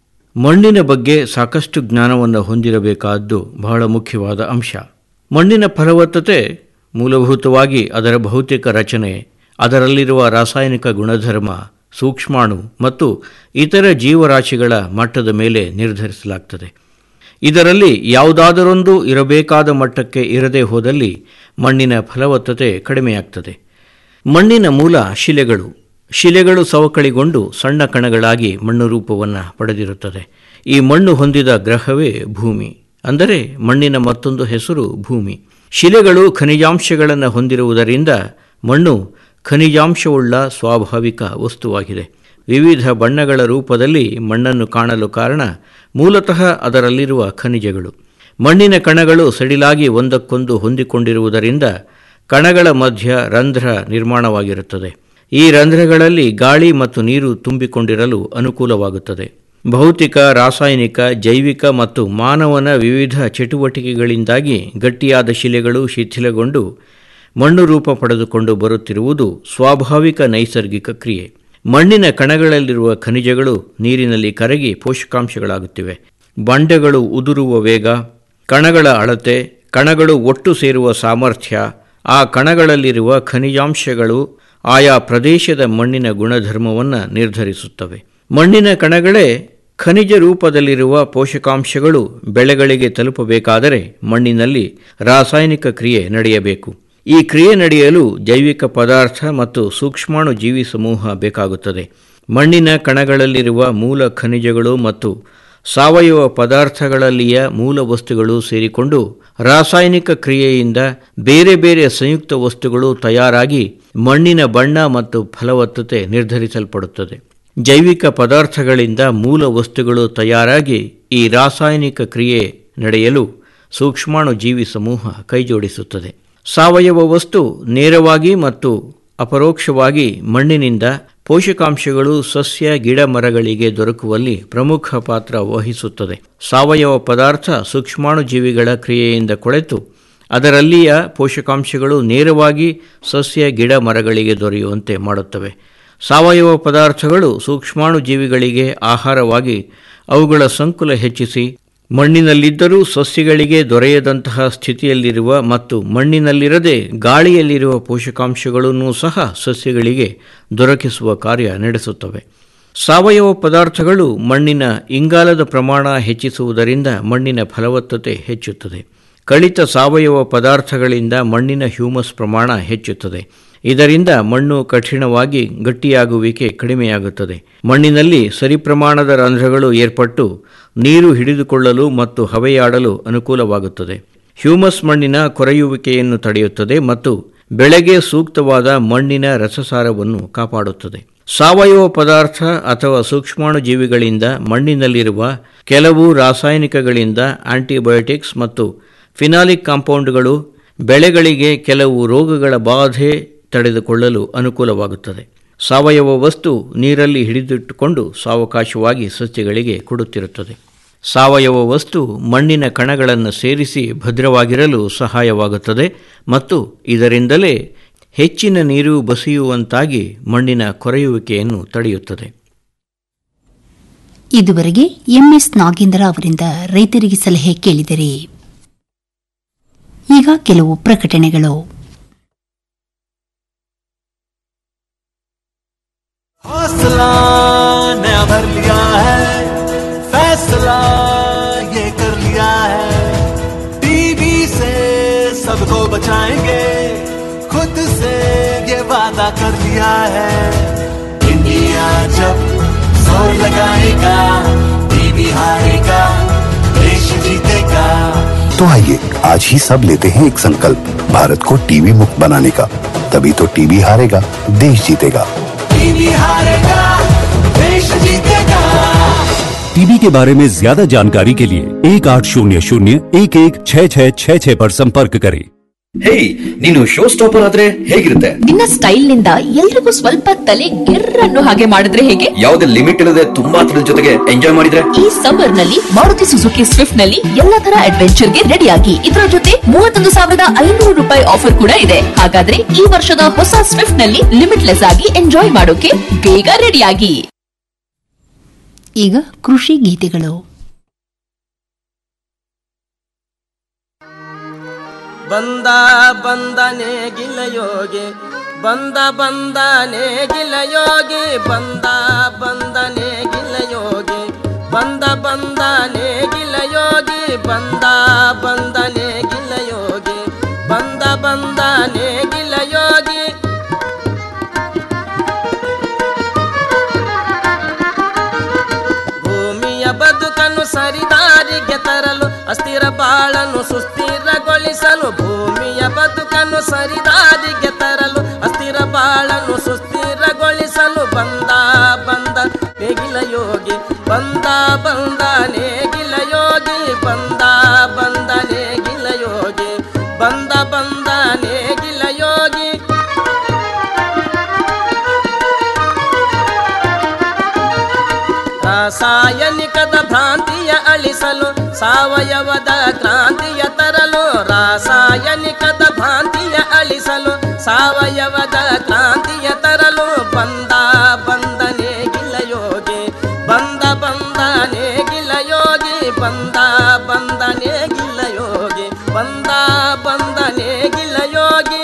A: ಮಣ್ಣಿನ ಬಗ್ಗೆ ಸಾಕಷ್ಟು ಜ್ಞಾನವನ್ನು ಹೊಂದಿರಬೇಕಾದ್ದು ಬಹಳ ಮುಖ್ಯವಾದ ಅಂಶ ಮಣ್ಣಿನ ಫಲವತ್ತತೆ ಮೂಲಭೂತವಾಗಿ ಅದರ ಭೌತಿಕ ರಚನೆ ಅದರಲ್ಲಿರುವ ರಾಸಾಯನಿಕ ಗುಣಧರ್ಮ ಸೂಕ್ಷ್ಮಾಣು ಮತ್ತು ಇತರ ಜೀವರಾಶಿಗಳ ಮಟ್ಟದ ಮೇಲೆ ನಿರ್ಧರಿಸಲಾಗ್ತದೆ ಇದರಲ್ಲಿ ಯಾವುದಾದರೊಂದು ಇರಬೇಕಾದ ಮಟ್ಟಕ್ಕೆ ಇರದೇ ಹೋದಲ್ಲಿ ಮಣ್ಣಿನ ಫಲವತ್ತತೆ ಕಡಿಮೆಯಾಗ್ತದೆ ಮಣ್ಣಿನ ಮೂಲ ಶಿಲೆಗಳು ಶಿಲೆಗಳು ಸವಕಳಿಗೊಂಡು ಸಣ್ಣ ಕಣಗಳಾಗಿ ಮಣ್ಣು ರೂಪವನ್ನು ಪಡೆದಿರುತ್ತದೆ ಈ ಮಣ್ಣು ಹೊಂದಿದ ಗ್ರಹವೇ ಭೂಮಿ ಅಂದರೆ ಮಣ್ಣಿನ ಮತ್ತೊಂದು ಹೆಸರು ಭೂಮಿ ಶಿಲೆಗಳು ಖನಿಜಾಂಶಗಳನ್ನು ಹೊಂದಿರುವುದರಿಂದ ಮಣ್ಣು ಖನಿಜಾಂಶವುಳ್ಳ ಸ್ವಾಭಾವಿಕ ವಸ್ತುವಾಗಿದೆ ವಿವಿಧ ಬಣ್ಣಗಳ ರೂಪದಲ್ಲಿ ಮಣ್ಣನ್ನು ಕಾಣಲು ಕಾರಣ ಮೂಲತಃ ಅದರಲ್ಲಿರುವ ಖನಿಜಗಳು ಮಣ್ಣಿನ ಕಣಗಳು ಸಡಿಲಾಗಿ ಒಂದಕ್ಕೊಂದು ಹೊಂದಿಕೊಂಡಿರುವುದರಿಂದ ಕಣಗಳ ಮಧ್ಯ ರಂಧ್ರ ನಿರ್ಮಾಣವಾಗಿರುತ್ತದೆ ಈ ರಂಧ್ರಗಳಲ್ಲಿ ಗಾಳಿ ಮತ್ತು ನೀರು ತುಂಬಿಕೊಂಡಿರಲು ಅನುಕೂಲವಾಗುತ್ತದೆ ಭೌತಿಕ ರಾಸಾಯನಿಕ ಜೈವಿಕ ಮತ್ತು ಮಾನವನ ವಿವಿಧ ಚಟುವಟಿಕೆಗಳಿಂದಾಗಿ ಗಟ್ಟಿಯಾದ ಶಿಲೆಗಳು ಶಿಥಿಲಗೊಂಡು ಮಣ್ಣು ರೂಪ ಪಡೆದುಕೊಂಡು ಬರುತ್ತಿರುವುದು ಸ್ವಾಭಾವಿಕ ನೈಸರ್ಗಿಕ ಕ್ರಿಯೆ ಮಣ್ಣಿನ ಕಣಗಳಲ್ಲಿರುವ ಖನಿಜಗಳು ನೀರಿನಲ್ಲಿ ಕರಗಿ ಪೋಷಕಾಂಶಗಳಾಗುತ್ತಿವೆ ಬಂಡೆಗಳು ಉದುರುವ ವೇಗ ಕಣಗಳ ಅಳತೆ ಕಣಗಳು ಒಟ್ಟು ಸೇರುವ ಸಾಮರ್ಥ್ಯ ಆ ಕಣಗಳಲ್ಲಿರುವ ಖನಿಜಾಂಶಗಳು ಆಯಾ ಪ್ರದೇಶದ ಮಣ್ಣಿನ ಗುಣಧರ್ಮವನ್ನು ನಿರ್ಧರಿಸುತ್ತವೆ ಮಣ್ಣಿನ ಕಣಗಳೇ ಖನಿಜ ರೂಪದಲ್ಲಿರುವ ಪೋಷಕಾಂಶಗಳು ಬೆಳೆಗಳಿಗೆ ತಲುಪಬೇಕಾದರೆ ಮಣ್ಣಿನಲ್ಲಿ ರಾಸಾಯನಿಕ ಕ್ರಿಯೆ ನಡೆಯಬೇಕು ಈ ಕ್ರಿಯೆ ನಡೆಯಲು ಜೈವಿಕ ಪದಾರ್ಥ ಮತ್ತು ಸೂಕ್ಷ್ಮಾಣು ಜೀವಿ ಸಮೂಹ ಬೇಕಾಗುತ್ತದೆ ಮಣ್ಣಿನ ಕಣಗಳಲ್ಲಿರುವ ಮೂಲ ಖನಿಜಗಳು ಮತ್ತು ಸಾವಯವ ಪದಾರ್ಥಗಳಲ್ಲಿಯ ಮೂಲ ವಸ್ತುಗಳು ಸೇರಿಕೊಂಡು ರಾಸಾಯನಿಕ ಕ್ರಿಯೆಯಿಂದ ಬೇರೆ ಬೇರೆ ಸಂಯುಕ್ತ ವಸ್ತುಗಳು ತಯಾರಾಗಿ ಮಣ್ಣಿನ ಬಣ್ಣ ಮತ್ತು ಫಲವತ್ತತೆ ನಿರ್ಧರಿಸಲ್ಪಡುತ್ತದೆ ಜೈವಿಕ ಪದಾರ್ಥಗಳಿಂದ ಮೂಲ ವಸ್ತುಗಳು ತಯಾರಾಗಿ ಈ ರಾಸಾಯನಿಕ ಕ್ರಿಯೆ ನಡೆಯಲು ಸೂಕ್ಷ್ಮಾಣು ಜೀವಿ ಸಮೂಹ ಕೈಜೋಡಿಸುತ್ತದೆ ಸಾವಯವ ವಸ್ತು ನೇರವಾಗಿ ಮತ್ತು ಅಪರೋಕ್ಷವಾಗಿ ಮಣ್ಣಿನಿಂದ ಪೋಷಕಾಂಶಗಳು ಸಸ್ಯ ಗಿಡ ಮರಗಳಿಗೆ ದೊರಕುವಲ್ಲಿ ಪ್ರಮುಖ ಪಾತ್ರ ವಹಿಸುತ್ತದೆ ಸಾವಯವ ಪದಾರ್ಥ ಸೂಕ್ಷ್ಮಾಣುಜೀವಿಗಳ ಕ್ರಿಯೆಯಿಂದ ಕೊಳೆತು ಅದರಲ್ಲಿಯ ಪೋಷಕಾಂಶಗಳು ನೇರವಾಗಿ ಸಸ್ಯ ಗಿಡ ಮರಗಳಿಗೆ ದೊರೆಯುವಂತೆ ಮಾಡುತ್ತವೆ ಸಾವಯವ ಪದಾರ್ಥಗಳು ಸೂಕ್ಷ್ಮಾಣು ಜೀವಿಗಳಿಗೆ ಆಹಾರವಾಗಿ ಅವುಗಳ ಸಂಕುಲ ಹೆಚ್ಚಿಸಿ ಮಣ್ಣಿನಲ್ಲಿದ್ದರೂ ಸಸ್ಯಗಳಿಗೆ ದೊರೆಯದಂತಹ ಸ್ಥಿತಿಯಲ್ಲಿರುವ ಮತ್ತು ಮಣ್ಣಿನಲ್ಲಿರದೆ ಗಾಳಿಯಲ್ಲಿರುವ ಪೋಷಕಾಂಶಗಳನ್ನು ಸಹ ಸಸ್ಯಗಳಿಗೆ ದೊರಕಿಸುವ ಕಾರ್ಯ ನಡೆಸುತ್ತವೆ ಸಾವಯವ ಪದಾರ್ಥಗಳು ಮಣ್ಣಿನ ಇಂಗಾಲದ ಪ್ರಮಾಣ ಹೆಚ್ಚಿಸುವುದರಿಂದ ಮಣ್ಣಿನ ಫಲವತ್ತತೆ ಹೆಚ್ಚುತ್ತದೆ ಕಳಿತ ಸಾವಯವ ಪದಾರ್ಥಗಳಿಂದ ಮಣ್ಣಿನ ಹ್ಯೂಮಸ್ ಪ್ರಮಾಣ ಹೆಚ್ಚುತ್ತದೆ ಇದರಿಂದ ಮಣ್ಣು ಕಠಿಣವಾಗಿ ಗಟ್ಟಿಯಾಗುವಿಕೆ ಕಡಿಮೆಯಾಗುತ್ತದೆ ಮಣ್ಣಿನಲ್ಲಿ ಸರಿಪ್ರಮಾಣದ ರಂಧ್ರಗಳು ಏರ್ಪಟ್ಟು ನೀರು ಹಿಡಿದುಕೊಳ್ಳಲು ಮತ್ತು ಹವೆಯಾಡಲು ಅನುಕೂಲವಾಗುತ್ತದೆ ಹ್ಯೂಮಸ್ ಮಣ್ಣಿನ ಕೊರೆಯುವಿಕೆಯನ್ನು ತಡೆಯುತ್ತದೆ ಮತ್ತು ಬೆಳೆಗೆ ಸೂಕ್ತವಾದ ಮಣ್ಣಿನ ರಸಸಾರವನ್ನು ಕಾಪಾಡುತ್ತದೆ ಸಾವಯವ ಪದಾರ್ಥ ಅಥವಾ ಸೂಕ್ಷ್ಮಾಣು ಜೀವಿಗಳಿಂದ ಮಣ್ಣಿನಲ್ಲಿರುವ ಕೆಲವು ರಾಸಾಯನಿಕಗಳಿಂದ ಆಂಟಿಬಯೋಟಿಕ್ಸ್ ಮತ್ತು ಫಿನಾಲಿಕ್ ಕಾಂಪೌಂಡ್ಗಳು ಬೆಳೆಗಳಿಗೆ ಕೆಲವು ರೋಗಗಳ ಬಾಧೆ ತಡೆದುಕೊಳ್ಳಲು ಅನುಕೂಲವಾಗುತ್ತದೆ ಸಾವಯವ ವಸ್ತು ನೀರಲ್ಲಿ ಹಿಡಿದಿಟ್ಟುಕೊಂಡು ಸಾವಕಾಶವಾಗಿ ಸಸ್ಯಗಳಿಗೆ ಕೊಡುತ್ತಿರುತ್ತದೆ ಸಾವಯವ ವಸ್ತು ಮಣ್ಣಿನ ಕಣಗಳನ್ನು ಸೇರಿಸಿ ಭದ್ರವಾಗಿರಲು ಸಹಾಯವಾಗುತ್ತದೆ ಮತ್ತು ಇದರಿಂದಲೇ ಹೆಚ್ಚಿನ ನೀರು ಬಸಿಯುವಂತಾಗಿ ಮಣ್ಣಿನ ಕೊರೆಯುವಿಕೆಯನ್ನು ತಡೆಯುತ್ತದೆ
F: ಇದುವರೆಗೆ ಎಂಎಸ್ ನಾಗೇಂದ್ರ ಅವರಿಂದ ರೈತರಿಗೆ ಸಲಹೆ ಕೇಳಿದರೆ ಈಗ ಕೆಲವು ಪ್ರಕಟಣೆಗಳು
I: हौसला नया भर लिया है फैसला ये कर लिया है टीवी से सबको बचाएंगे खुद से ये वादा कर लिया है इंडिया जब जोर लगाएगा टीवी हारेगा देश जीतेगा
J: तो आइए आज ही सब लेते हैं एक संकल्प भारत को टीवी मुक्त बनाने का तभी तो टीवी हारेगा देश जीतेगा
I: टीवी हारेगा देश जीतेगा
K: टीबी के बारे में ज्यादा जानकारी के लिए एक आठ शून्य शून्य एक एक छः छः छः छः पर संपर्क करें
L: ಹೇಯ್ ನೀನು ಶೋ ಸ್ಟಾಪರ್ ಆದ್ರೆ ಹೇಗಿರುತ್ತೆ
M: ನಿನ್ನ ಸ್ಟೈಲ್ ನಿಂದ ಎಲ್ರಿಗೂ ಸ್ವಲ್ಪ ತಲೆ ಗಿರ್ರನ್ನು ಹಾಗೆ ಮಾಡಿದ್ರೆ ಹೇಗೆ
L: ಯಾವುದೇ ಲಿಮಿಟ್ ಇಲ್ಲದೆ ತುಂಬಾ ಥ್ರಿಲ್ ಜೊತೆಗೆ ಎಂಜಾಯ್ ಮಾಡಿದ್ರೆ
M: ಈ ಸಮ್ಮರ್ ನಲ್ಲಿ ಮಾರುತಿ ಸುಜುಕಿ ಸ್ವಿಫ್ಟ್ ನಲ್ಲಿ ಎಲ್ಲಾ ತರ ಅಡ್ವೆಂಚರ್ ಗೆ ರೆಡಿ ಆಗಿ ಇದರ ಜೊತೆ ಮೂವತ್ತೊಂದು ಸಾವಿರದ ಐನೂರು ರೂಪಾಯಿ ಆಫರ್ ಕೂಡ ಇದೆ ಹಾಗಾದ್ರೆ ಈ ವರ್ಷದ ಹೊಸ ಸ್ವಿಫ್ಟ್ ನಲ್ಲಿ ಲಿಮಿಟ್ಲೆಸ್ ಆಗಿ ಎಂಜಾಯ್ ಮಾಡೋಕೆ ಬೇಗ ರೆಡಿ ಆಗಿ
F: ಈಗ ಕೃಷಿ ಗೀತೆಗಳು
N: ಬಂದ ಬಂದನೆ ಗಿಲಯೋಗಿ ಬಂದ ಬಂದನೆ ಗಿಲಯೋಗಿ ಬಂದ ಬಂದನೆ ಗಿಲಯೋಗಿ ಬಂದ ಬಂದನೆ ಗಿಲಯೋಗಿ ಬಂದ ಬಂದನೆ ಗಿಲಯೋಗಿ ಬಂದ ಬಂದನೆ ಗಿಲಯೋಗಿ ಭೂಮಿಯ ಬದುಕನ್ನು ಸರಿದಾರಿಗೆ ತರಲು ಅಸ್ಥಿರ ಬಾಳನ್ನು ಸುಸ್ಥಿರಗೊಳಿಸಲು ಭೂಮಿಯ ಬದುಕನ್ನು ಸರಿದಾರಿಗೆ ತರಲು ಅಸ್ಥಿರ ಬಾಳನ್ನು ಸುಸ್ಥಿರಗೊಳಿಸಲು ಬಂದ ಬಂದ ನೇಗಿಲ ಯೋಗಿ ಬಂದ ಬಂದ ನೇಗಿಲ ಯೋಗಿ ಬಂದ ಬಂದ ನೇಗಿಲ ಯೋಗಿ ಬಂದ ಬಂದ ನೇಗಿಲ ಯೋಗಿ ರಾಸಾಯನಿಕದ ಭ್ರಾಂತಿಯ ಅಳಿಸಲು ಸಾವಯವದ ಕ್ರಾಂತಿಯ ತರಲು ರಾಸಾಯನಿಕದ ಭ್ರಾಂತಿಯ ಅಳಿಸಲು ಸಾವಯವದ ಕ್ರಾಂತಿಯ ತರಲು ಬಂದ ಬಂದನೆ ಗಿಲಯೋಗಿ ಬಂದ ಬಂದನೆ ಗಿಲಯೋಗಿ ಬಂದ ಬಂದನೆ ಗಿಲಯೋಗಿ ಬಂದ ಬಂದನೆ ಗಿಲಯೋಗಿ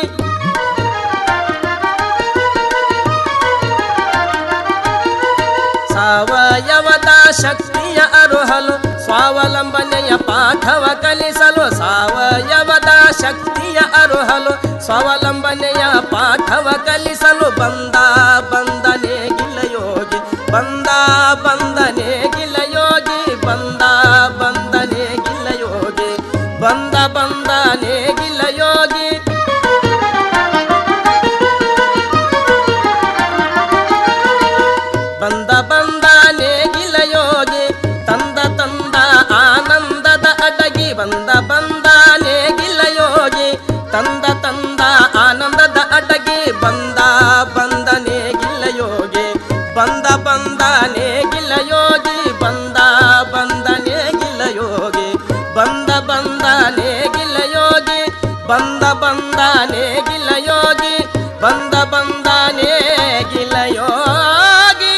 N: ಸಾವಯವದ ಶಕ್ತಿಯ ಅರುಹಲು ಸ್ವಾವಲಂಬನೆಯ ಪಾಠವ ಕಲಿಸಲು ಸಾವಯವದ ಶಕ್ತಿಯ ಅರುಹಲು ಸ್ವಾವಲಂಬನೆಯ ಪಾಠವ ಕಲಿಸಲು ಬಂದ ಬಂದನೆ ಗಿಲಯೋಗಿ ಬಂದ ಬಂದನೆ ಗಿಲಯೋಗಿ ಬಂದ ಬಂದನೆ ಗಿಲಯೋಗಿ ಬಂದ ಬಂದನೆ ಗಿಲಯೋಗಿ ಬಂದ ಬಂದ ನೇಗಿಲ ಯೋಗಿ ತಂದ ತಂದ ಆನಂದದ ಅಡಗಿ ಬಂದ ಬಂದ ನೇಗಿಲ ಯೋಗಿ ತಂದ ತಂದ ಆನಂದದ ಅಡಗಿ ಬಂದ ಬಂದ ನೇಗಿಲ ಯೋಗಿ ಬಂದ ಬಂದ ನೇಗಿಲ ಯೋಗಿ ಬಂದ ಬಂದ ನೇಗಿಲ ಯೋಗಿ ಬಂದ ಬಂದ ನೇಗಿಲ ಯೋಗಿ ನೇಗಿಲ ಯೋಗಿ ಬಂದ ಬಂದ ನೇಗಿಲ ಯೋಗಿ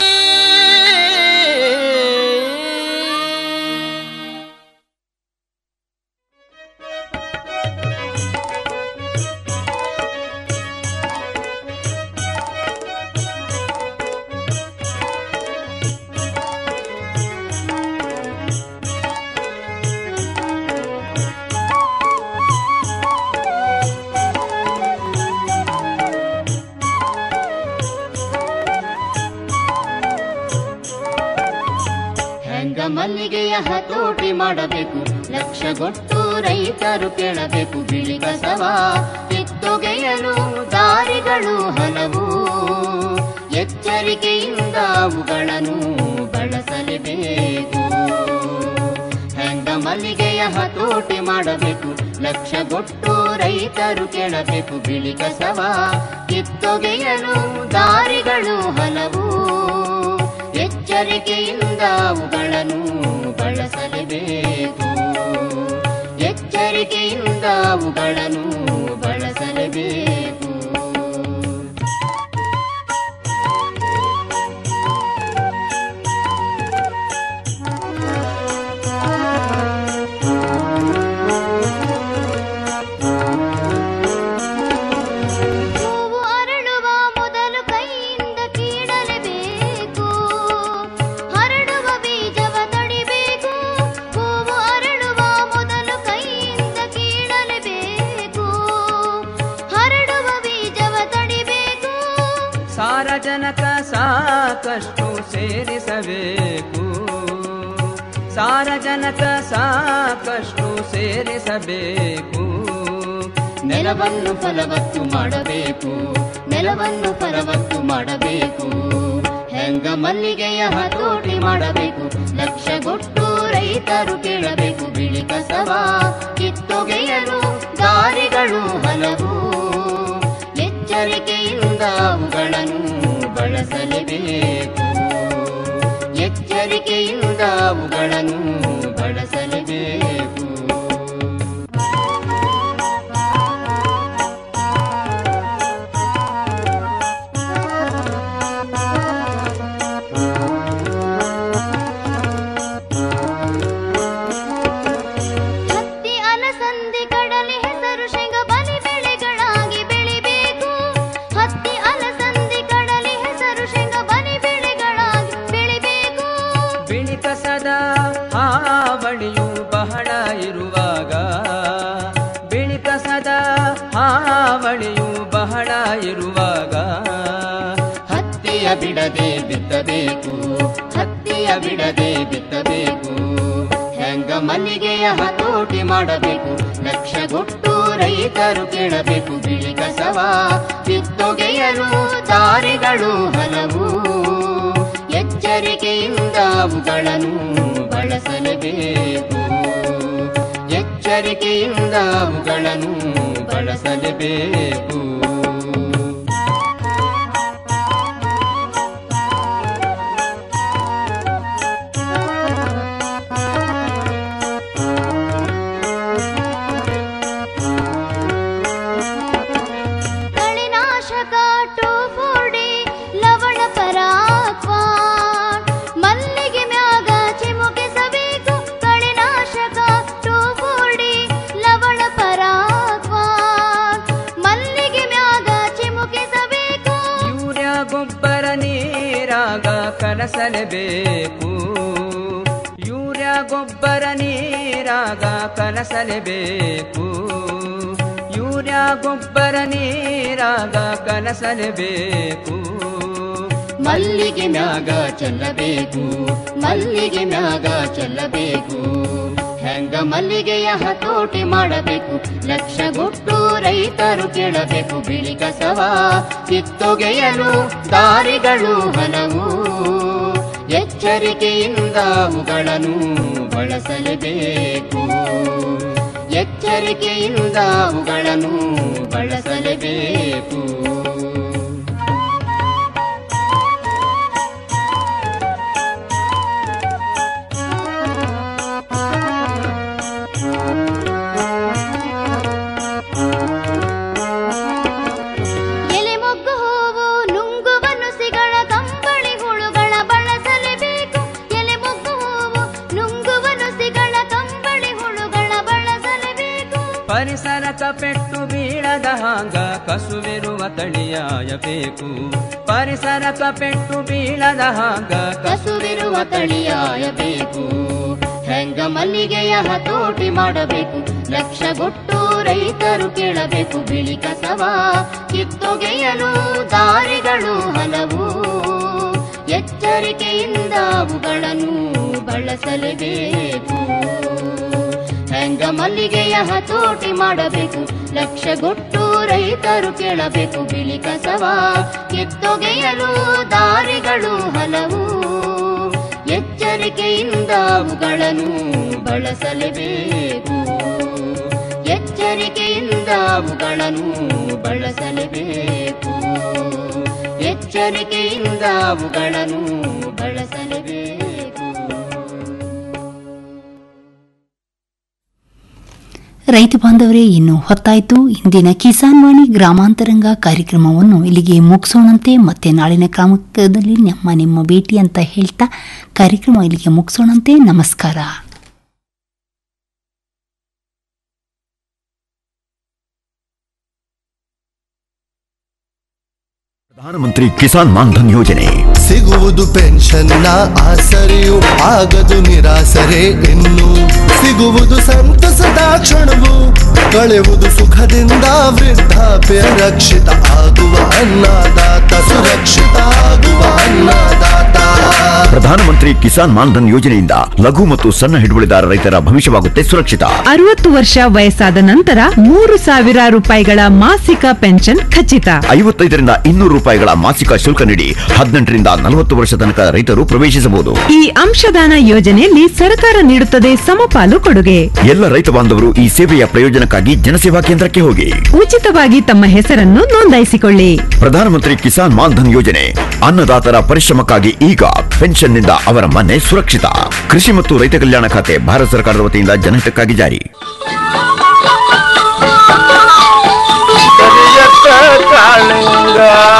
O: ಹೆಂಗ ಮಲ್ಲಿಗೆಯ ಹತೋಟಿ ಮಾಡಬೇಕು ಲಕ್ಷಗೊಟ್ಟು ರೈತರು ಕೇಳಬೇಕು ಬಿಳಿ ಕಸವ ಕಿತ್ತೊಗೆಯಲು ದಾರಿಗಳು ಹಲವು ಎಚ್ಚರಿಕೆಯಿಂದ ಅವುಗಳನ್ನು ಬಳಸಲೇಬೇಕು ಹೆಂಗ ಮಲ್ಲಿಗೆಯ ಹತೋಟಿ ಮಾಡಬೇಕು ಲಕ್ಷಗೊಟ್ಟು ರೈತರು ಕೇಳಬೇಕು ಬಿಳಿ ಕಸವ ಕಿತ್ತೊಗೆಯಲು ದಾರಿಗಳು ಹಲವು ಎಚ್ಚರಿಕೆಯಿಂದ ಅವುಗಳನ್ನು ಬಳಸಲೇಬೇಕು ಎಚ್ಚರಿಕೆಯಿಂದ ಅವುಗಳನ್ನು ಬಳಸಲೇಬೇಕು ಹೂವು ಅರಳುವ ಮೊದಲು ಕೈಯಿಂದ ಕೀಳಲೇಬೇಕು ಹರಡುವ ಬೀಜವ ತಡಿಬೇಕು ಹೂವು ಅರಳುವ ಮೊದಲು ಕೈಯಿಂದ ಕೀಳಲೇಬೇಕು ಹರಡುವ ಬೀಜವ ತಡಿಬೇಕು
P: ಸಾರಜನಕ ಸಾಕಷ್ಟು ಸೇರಿಸಬೇಕು ಸಾರಜನಕ ಸಾಕಷ್ಟು ಸೇರಿಸಬೇಕು
O: ನೆಲವನ್ನು ಫಲವತ್ತು ಮಾಡಬೇಕು ನೆಲವನ್ನು ಫಲವತ್ತು ಮಾಡಬೇಕು ಹೆಂಗ ಮಲ್ಲಿಗೆಯ ಹತೋಟಿ ಮಾಡಬೇಕು ಲಕ್ಷಗೊಟ್ಟು ರೈತರು ಕೇಳಬೇಕು ಬಿಳಿ ಕಸವ ಕಿತ್ತೊಗೆಯಲು ದಾರಿಗಳು ಹಲವು ಎಚ್ಚರಿಕೆಯಿಂದ ಅವುಗಳನ್ನು ಬಳಸಲೇಬೇಕು ಎಚ್ಚರಿಕೆಯಿಂದ ಅವುಗಳನ್ನು ಬಳಸಲೇಬೇಕು ಹತ್ತಿ ಅಲಸಂದಿ ಕಡಲೆ ಹೆಸರು ಶೇಂಗ ಬಲಿ ಬೆಳೆಗಳಾಗಿ ಬೆಳಿಬೇಕು ಹತ್ತಿ ಅಲಸಂದಿ ಕಡಲೆ ಹೆಸರು ಶೇಂಗ ಬಲಿ ಬೆಳೆಗಳಾಗಿ ಬೆಳಿಬೇಕು
P: ಬಿಳಿ ಕಸದ ಹಾವಳಿಯು ಬಹಳ ಇರುವಾಗ ಬಿಳಿ ಕಸದ ಹಾವಳಿಯು ಬಹಳ ಇರುವಾಗ
O: ಹತ್ತಿಯ ಬಿಡದೆ ಬಿತ್ತಬೇಕು ಹತ್ತಿಯ ಬಿಡದೆ ಬಿತ್ತಬೇಕು ಹೆಂಗ ಮಲ್ಲಿಗೆಯ ಹತೋಟಿ ಮಾಡಬೇಕು ಲಕ್ಷಗೊಟ್ಟು ರೈತರು ಕೇಳಬೇಕು ಬಿಳಿ ಕಸವ ಕಿತ್ತೊಗೆಯಲು ದಾರಿಗಳು ಹಲವು ಎಚ್ಚರಿಕೆಯಿಂದ ಅವುಗಳನ್ನು ಬಳಸಲೇಬೇಕು ಎಚ್ಚರಿಕೆಯಿಂದ ಅವುಗಳನ್ನು ಬಳಸಲೇಬೇಕು ಕಳೆನಾಶಕ ಟೋಫೋಡಿ ಲವಣ ಪರಾಕ್ವಾನ್ ಮಲ್ಲಿಗೆ ಮ್ಯಾಗ ಚಿಮುಕಿಸಬೇಕು ಕಳೆನಾಶಕ ಟೋಫೋಡಿ ಲವಣ ಪರಾಕ್ವಾನ್ ಮಲ್ಲಿಗೆ ಮ್ಯಾಗ ಚಿಮುಕಿಸಬೇಕು
P: ಯೂರಿಯಾ ಗೊಬ್ಬರ ನೀರಾಗ ಕಲಸಲೇಬೇಕು ಯೂರಿಯಾ ಗೊಬ್ಬರ ನೀರಾಗ ಕಲಸಲೇಬೇಕು ಯೂರಿಯಾ ಗೊಬ್ಬರ ನೀರಾಗ ಕಲಸಲೇಬೇಕು
O: ಮಲ್ಲಿಗೆ ಮ್ಯಾಗ ಚೆಲ್ಲಬೇಕು ಮಲ್ಲಿಗೆ ಮ್ಯಾಗ ಚೆಲ್ಲಬೇಕು ಹೆಂಗ ಮಲ್ಲಿಗೆಯ ಹತೋಟಿ ಮಾಡಬೇಕು ಲಕ್ಷಗೊಟ್ಟು ರೈತರು ಕೇಳಬೇಕು ಬಿಳಿ ಕಸವ ಕಿತ್ತೊಗೆಯಲು ದಾರಿಗಳು ಹಲವು ಎಚ್ಚರಿಕೆಯಿಂದ ಅವುಗಳನ್ನು ಬಳಸಲೇಬೇಕು ಎಚ್ಚರಿಕೆಯಿಂದ ಅವುಗಳನ್ನು ಬಳಸಲೇಬೇಕು
P: ಪೆಟ್ಟು ಬೀಳದ ಹಾಂಗ ಕಸುವಿರುವ ತಳಿಯಾಯಬೇಕು ಪರಿಸರಕ ಪೆಟ್ಟು ಬೀಳದ ಹಾಂಗ
O: ಕಸುವಿರುವ ತಳಿಯಾಯಬೇಕು ಹೆಂಗ ಮಲ್ಲಿಗೆಯ ಹತೋಟಿ ಮಾಡಬೇಕು ಲಕ್ಷಗೊಟ್ಟು ರೈತರು ಕೇಳಬೇಕು ಬಿಳಿ ಕಸವ ಕಿತ್ತೊಗೆಯಲು ದಾರಿಗಳು ಹಲವು ಎಚ್ಚರಿಕೆಯಿಂದ ಅವುಗಳನ್ನು ಬಳಸಲೇಬೇಕು ಹೆಂಗ ಮಲ್ಲಿಗೆಯ ಹತೋಟಿ ಮಾಡಬೇಕು ಲಕ್ಷಗೊಟ್ಟು ರೈತರು ಕೇಳಬೇಕು ಬಿಳಿ ಕಸವ ಕಿತ್ತೊಗೆಯಲು ದಾರಿಗಳು ಹಲವು ಎಚ್ಚರಿಕೆಯಿಂದ ಅವುಗಳನ್ನು ಬಳಸಲೇಬೇಕು ಎಚ್ಚರಿಕೆಯಿಂದ ಅವುಗಳನ್ನು ಬಳಸಲೇಬೇಕು ಎಚ್ಚರಿಕೆಯಿಂದ ಅವುಗಳನ್ನು ಬಳಸಲೇಬೇಕು
F: ರೈತ ಬಾಂಧವರೇ ಇನ್ನು ಹೊತ್ತಾಯಿತು ಇಂದಿನ ಕಿಸಾನ್ ವಾಣಿ ಗ್ರಾಮಾಂತರಂಗ ಕಾರ್ಯಕ್ರಮವನ್ನು ಇಲ್ಲಿಗೆ ಮುಗಿಸೋಣಂತೆ ಮತ್ತೆ ನಾಳಿನ ಕ್ರಮದಲ್ಲಿ ನಮ್ಮ ನಿಮ್ಮ ಭೇಟಿ ಅಂತ ಹೇಳ್ತಾ ಕಾರ್ಯಕ್ರಮ ಇಲ್ಲಿಗೆ ಮುಗಿಸೋಣಂತೆ ನಮಸ್ಕಾರ
C: ಪ್ರಧಾನಮಂತ್ರಿ ಕಿಸಾನ್ ಮಾನ್ಧನ್ ಯೋಜನೆ
D: ಸಿಗುವುದು ಪೆನ್ಷನ್ನ ಆಸರೆಯು ಆಗದು ನಿರಾಸರೆ ಇನ್ನು ಸಿಗುವುದು ಸಂತಸದ ಕ್ಷಣವು ಕಳೆಯುವುದು ಸುಖದಿಂದ ವೃದ್ಧಾಪ್ಯ ರಕ್ಷಿತ ಆಗುವ ಅನ್ನದಾತ ಸುರಕ್ಷಿತ ಆಗುವ ಅನ್ನದಾತ
C: ಪ್ರಧಾನಮಂತ್ರಿ ಕಿಸಾನ್ ಮಾನ್ಧನ್ ಯೋಜನೆಯಿಂದ ಲಘು ಮತ್ತು ಸಣ್ಣ ಹಿಡುವಳಿದಾರ ರೈತರ ಭವಿಷ್ಯವಾಗುತ್ತೆ ಸುರಕ್ಷಿತ
E: ಅರವತ್ತು ವರ್ಷ ವಯಸ್ಸಾದ ನಂತರ ಮೂರು ಸಾವಿರ ರೂಪಾಯಿಗಳ ಮಾಸಿಕ ಪೆನ್ಷನ್ ಖಚಿತ
C: ಐವತ್ತೈದರಿಂದ ಇನ್ನೂರು ರೂಪಾಯಿಗಳ ಮಾಸಿಕ ಶುಲ್ಕ ನೀಡಿ ಹದಿನೆಂಟರಿಂದ ನಲವತ್ತು ವರ್ಷ ತನಕ ರೈತರು ಪ್ರವೇಶಿಸಬಹುದು
E: ಈ ಅಂಶದಾನ ಯೋಜನೆಯಲ್ಲಿ ಸರ್ಕಾರ ನೀಡುತ್ತದೆ ಸಮಪಾಲು ಕೊಡುಗೆ
C: ಎಲ್ಲ ರೈತ ಬಾಂಧವರು ಈ ಸೇವೆಯ ಪ್ರಯೋಜನಕ್ಕಾಗಿ ಜನಸೇವಾ ಕೇಂದ್ರಕ್ಕೆ ಹೋಗಿ
E: ಉಚಿತವಾಗಿ ತಮ್ಮ ಹೆಸರನ್ನು ನೋಂದಾಯಿಸಿಕೊಳ್ಳಿ
C: ಪ್ರಧಾನಮಂತ್ರಿ ಕಿಸಾನ್ ಮಾನ್ಧನ್ ಯೋಜನೆ ಅನ್ನದಾತರ ಪರಿಶ್ರಮಕ್ಕಾಗಿ ಈಗ ಪೆನ್ಷನ್ನಿಂದ ಅವರ ಮನೆ ಸುರಕ್ಷಿತ ಕೃಷಿ ಮತ್ತು ರೈತ ಕಲ್ಯಾಣ ಖಾತೆ ಭಾರತ ಸರ್ಕಾರದ ವತಿಯಿಂದ ಜನಹಿತಕ್ಕಾಗಿ ಜಾರಿ
I: ಕರಿಯತ್ತ ಕಾಳಿಂಗ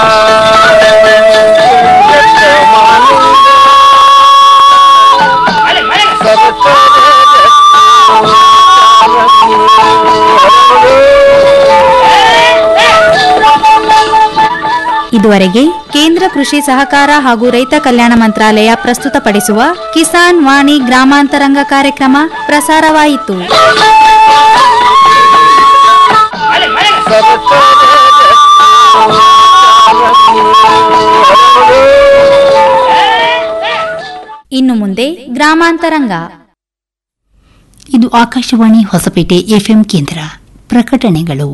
I: ಕರಿಯತ್ತ ಮಾಲಿಂಗ
B: ಇದುವರೆಗೆ ಕೇಂದ್ರ ಕೃಷಿ ಸಹಕಾರ ಹಾಗೂ ರೈತ ಕಲ್ಯಾಣ ಮಂತ್ರಾಲಯ ಪ್ರಸ್ತುತಪಡಿಸುವ ಕಿಸಾನ್ ವಾಣಿ ಗ್ರಾಮಾಂತರಂಗ ಕಾರ್ಯಕ್ರಮ ಪ್ರಸಾರವಾಯಿತು ಇನ್ನು ಮುಂದೆ ಗ್ರಾಮಾಂತರಂಗ
F: ಇದು ಆಕಾಶವಾಣಿ ಹೊಸಪೇಟೆ ಎಫ್ಎಂ ಕೇಂದ್ರ ಪ್ರಕಟಣೆಗಳು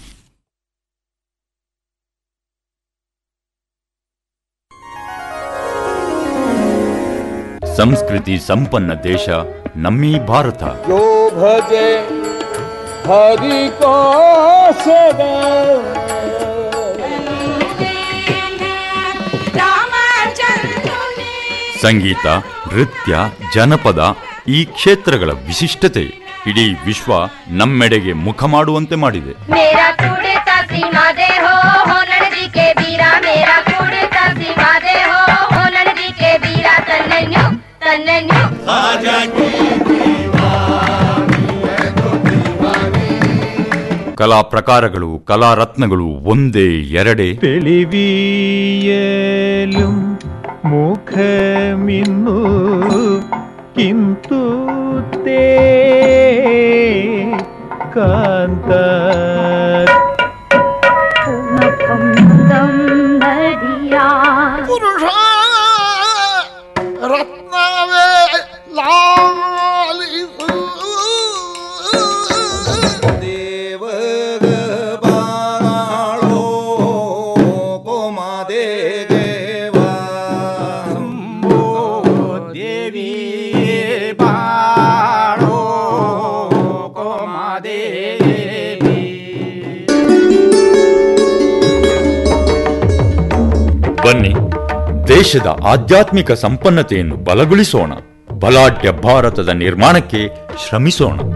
Q: ಸಂಸ್ಕೃತಿ ಸಂಪನ್ನ ದೇಶ ನಮ್ಮೀ ಭಾರತ
I: जो भजे हरि को सदा
Q: ಸಂಗೀತ ನೃತ್ಯ ಜನಪದ ಈ ಕ್ಷೇತ್ರಗಳ ವಿಶಿಷ್ಟತೆ ಇಡೀ ವಿಶ್ವ ನಮ್ಮೆಡೆಗೆ ಮುಖ ಮಾಡುವಂತೆ ಮಾಡಿದೆ
R: मेरा कुड़ता सीमा दे हो हो लड़दी के बीरा मेरा कुड़ता सीमा दे हो हो लड़दी के बीरा तन्ने न्यू तन्ने न्यू
Q: ಕಲಾ ಪ್ರಕಾರಗಳು ಕಲಾ ರತ್ನಗಳು ಒಂದೇ ಎರಡೇ
I: തെളിവിയലും മുഖമിന്നു കിന്തു തേ കാന്ത ರತ್ನವೇ ಲಾಲಿಸು ದೇವಗ ಬಾಳೋ ಕೋಮಾದೆ ದೇವಿ ಬಾಳೋ ಕೋಮಾದೇವಿ
Q: ಬನ್ನಿ ದೇಶದ ಆಧ್ಯಾತ್ಮಿಕ ಸಂಪನ್ನತೆಯನ್ನು ಬಲಗೊಳಿಸೋಣ ಬಲಾಢ್ಯ ಭಾರತದ ನಿರ್ಮಾಣಕ್ಕೆ ಶ್ರಮಿಸೋಣ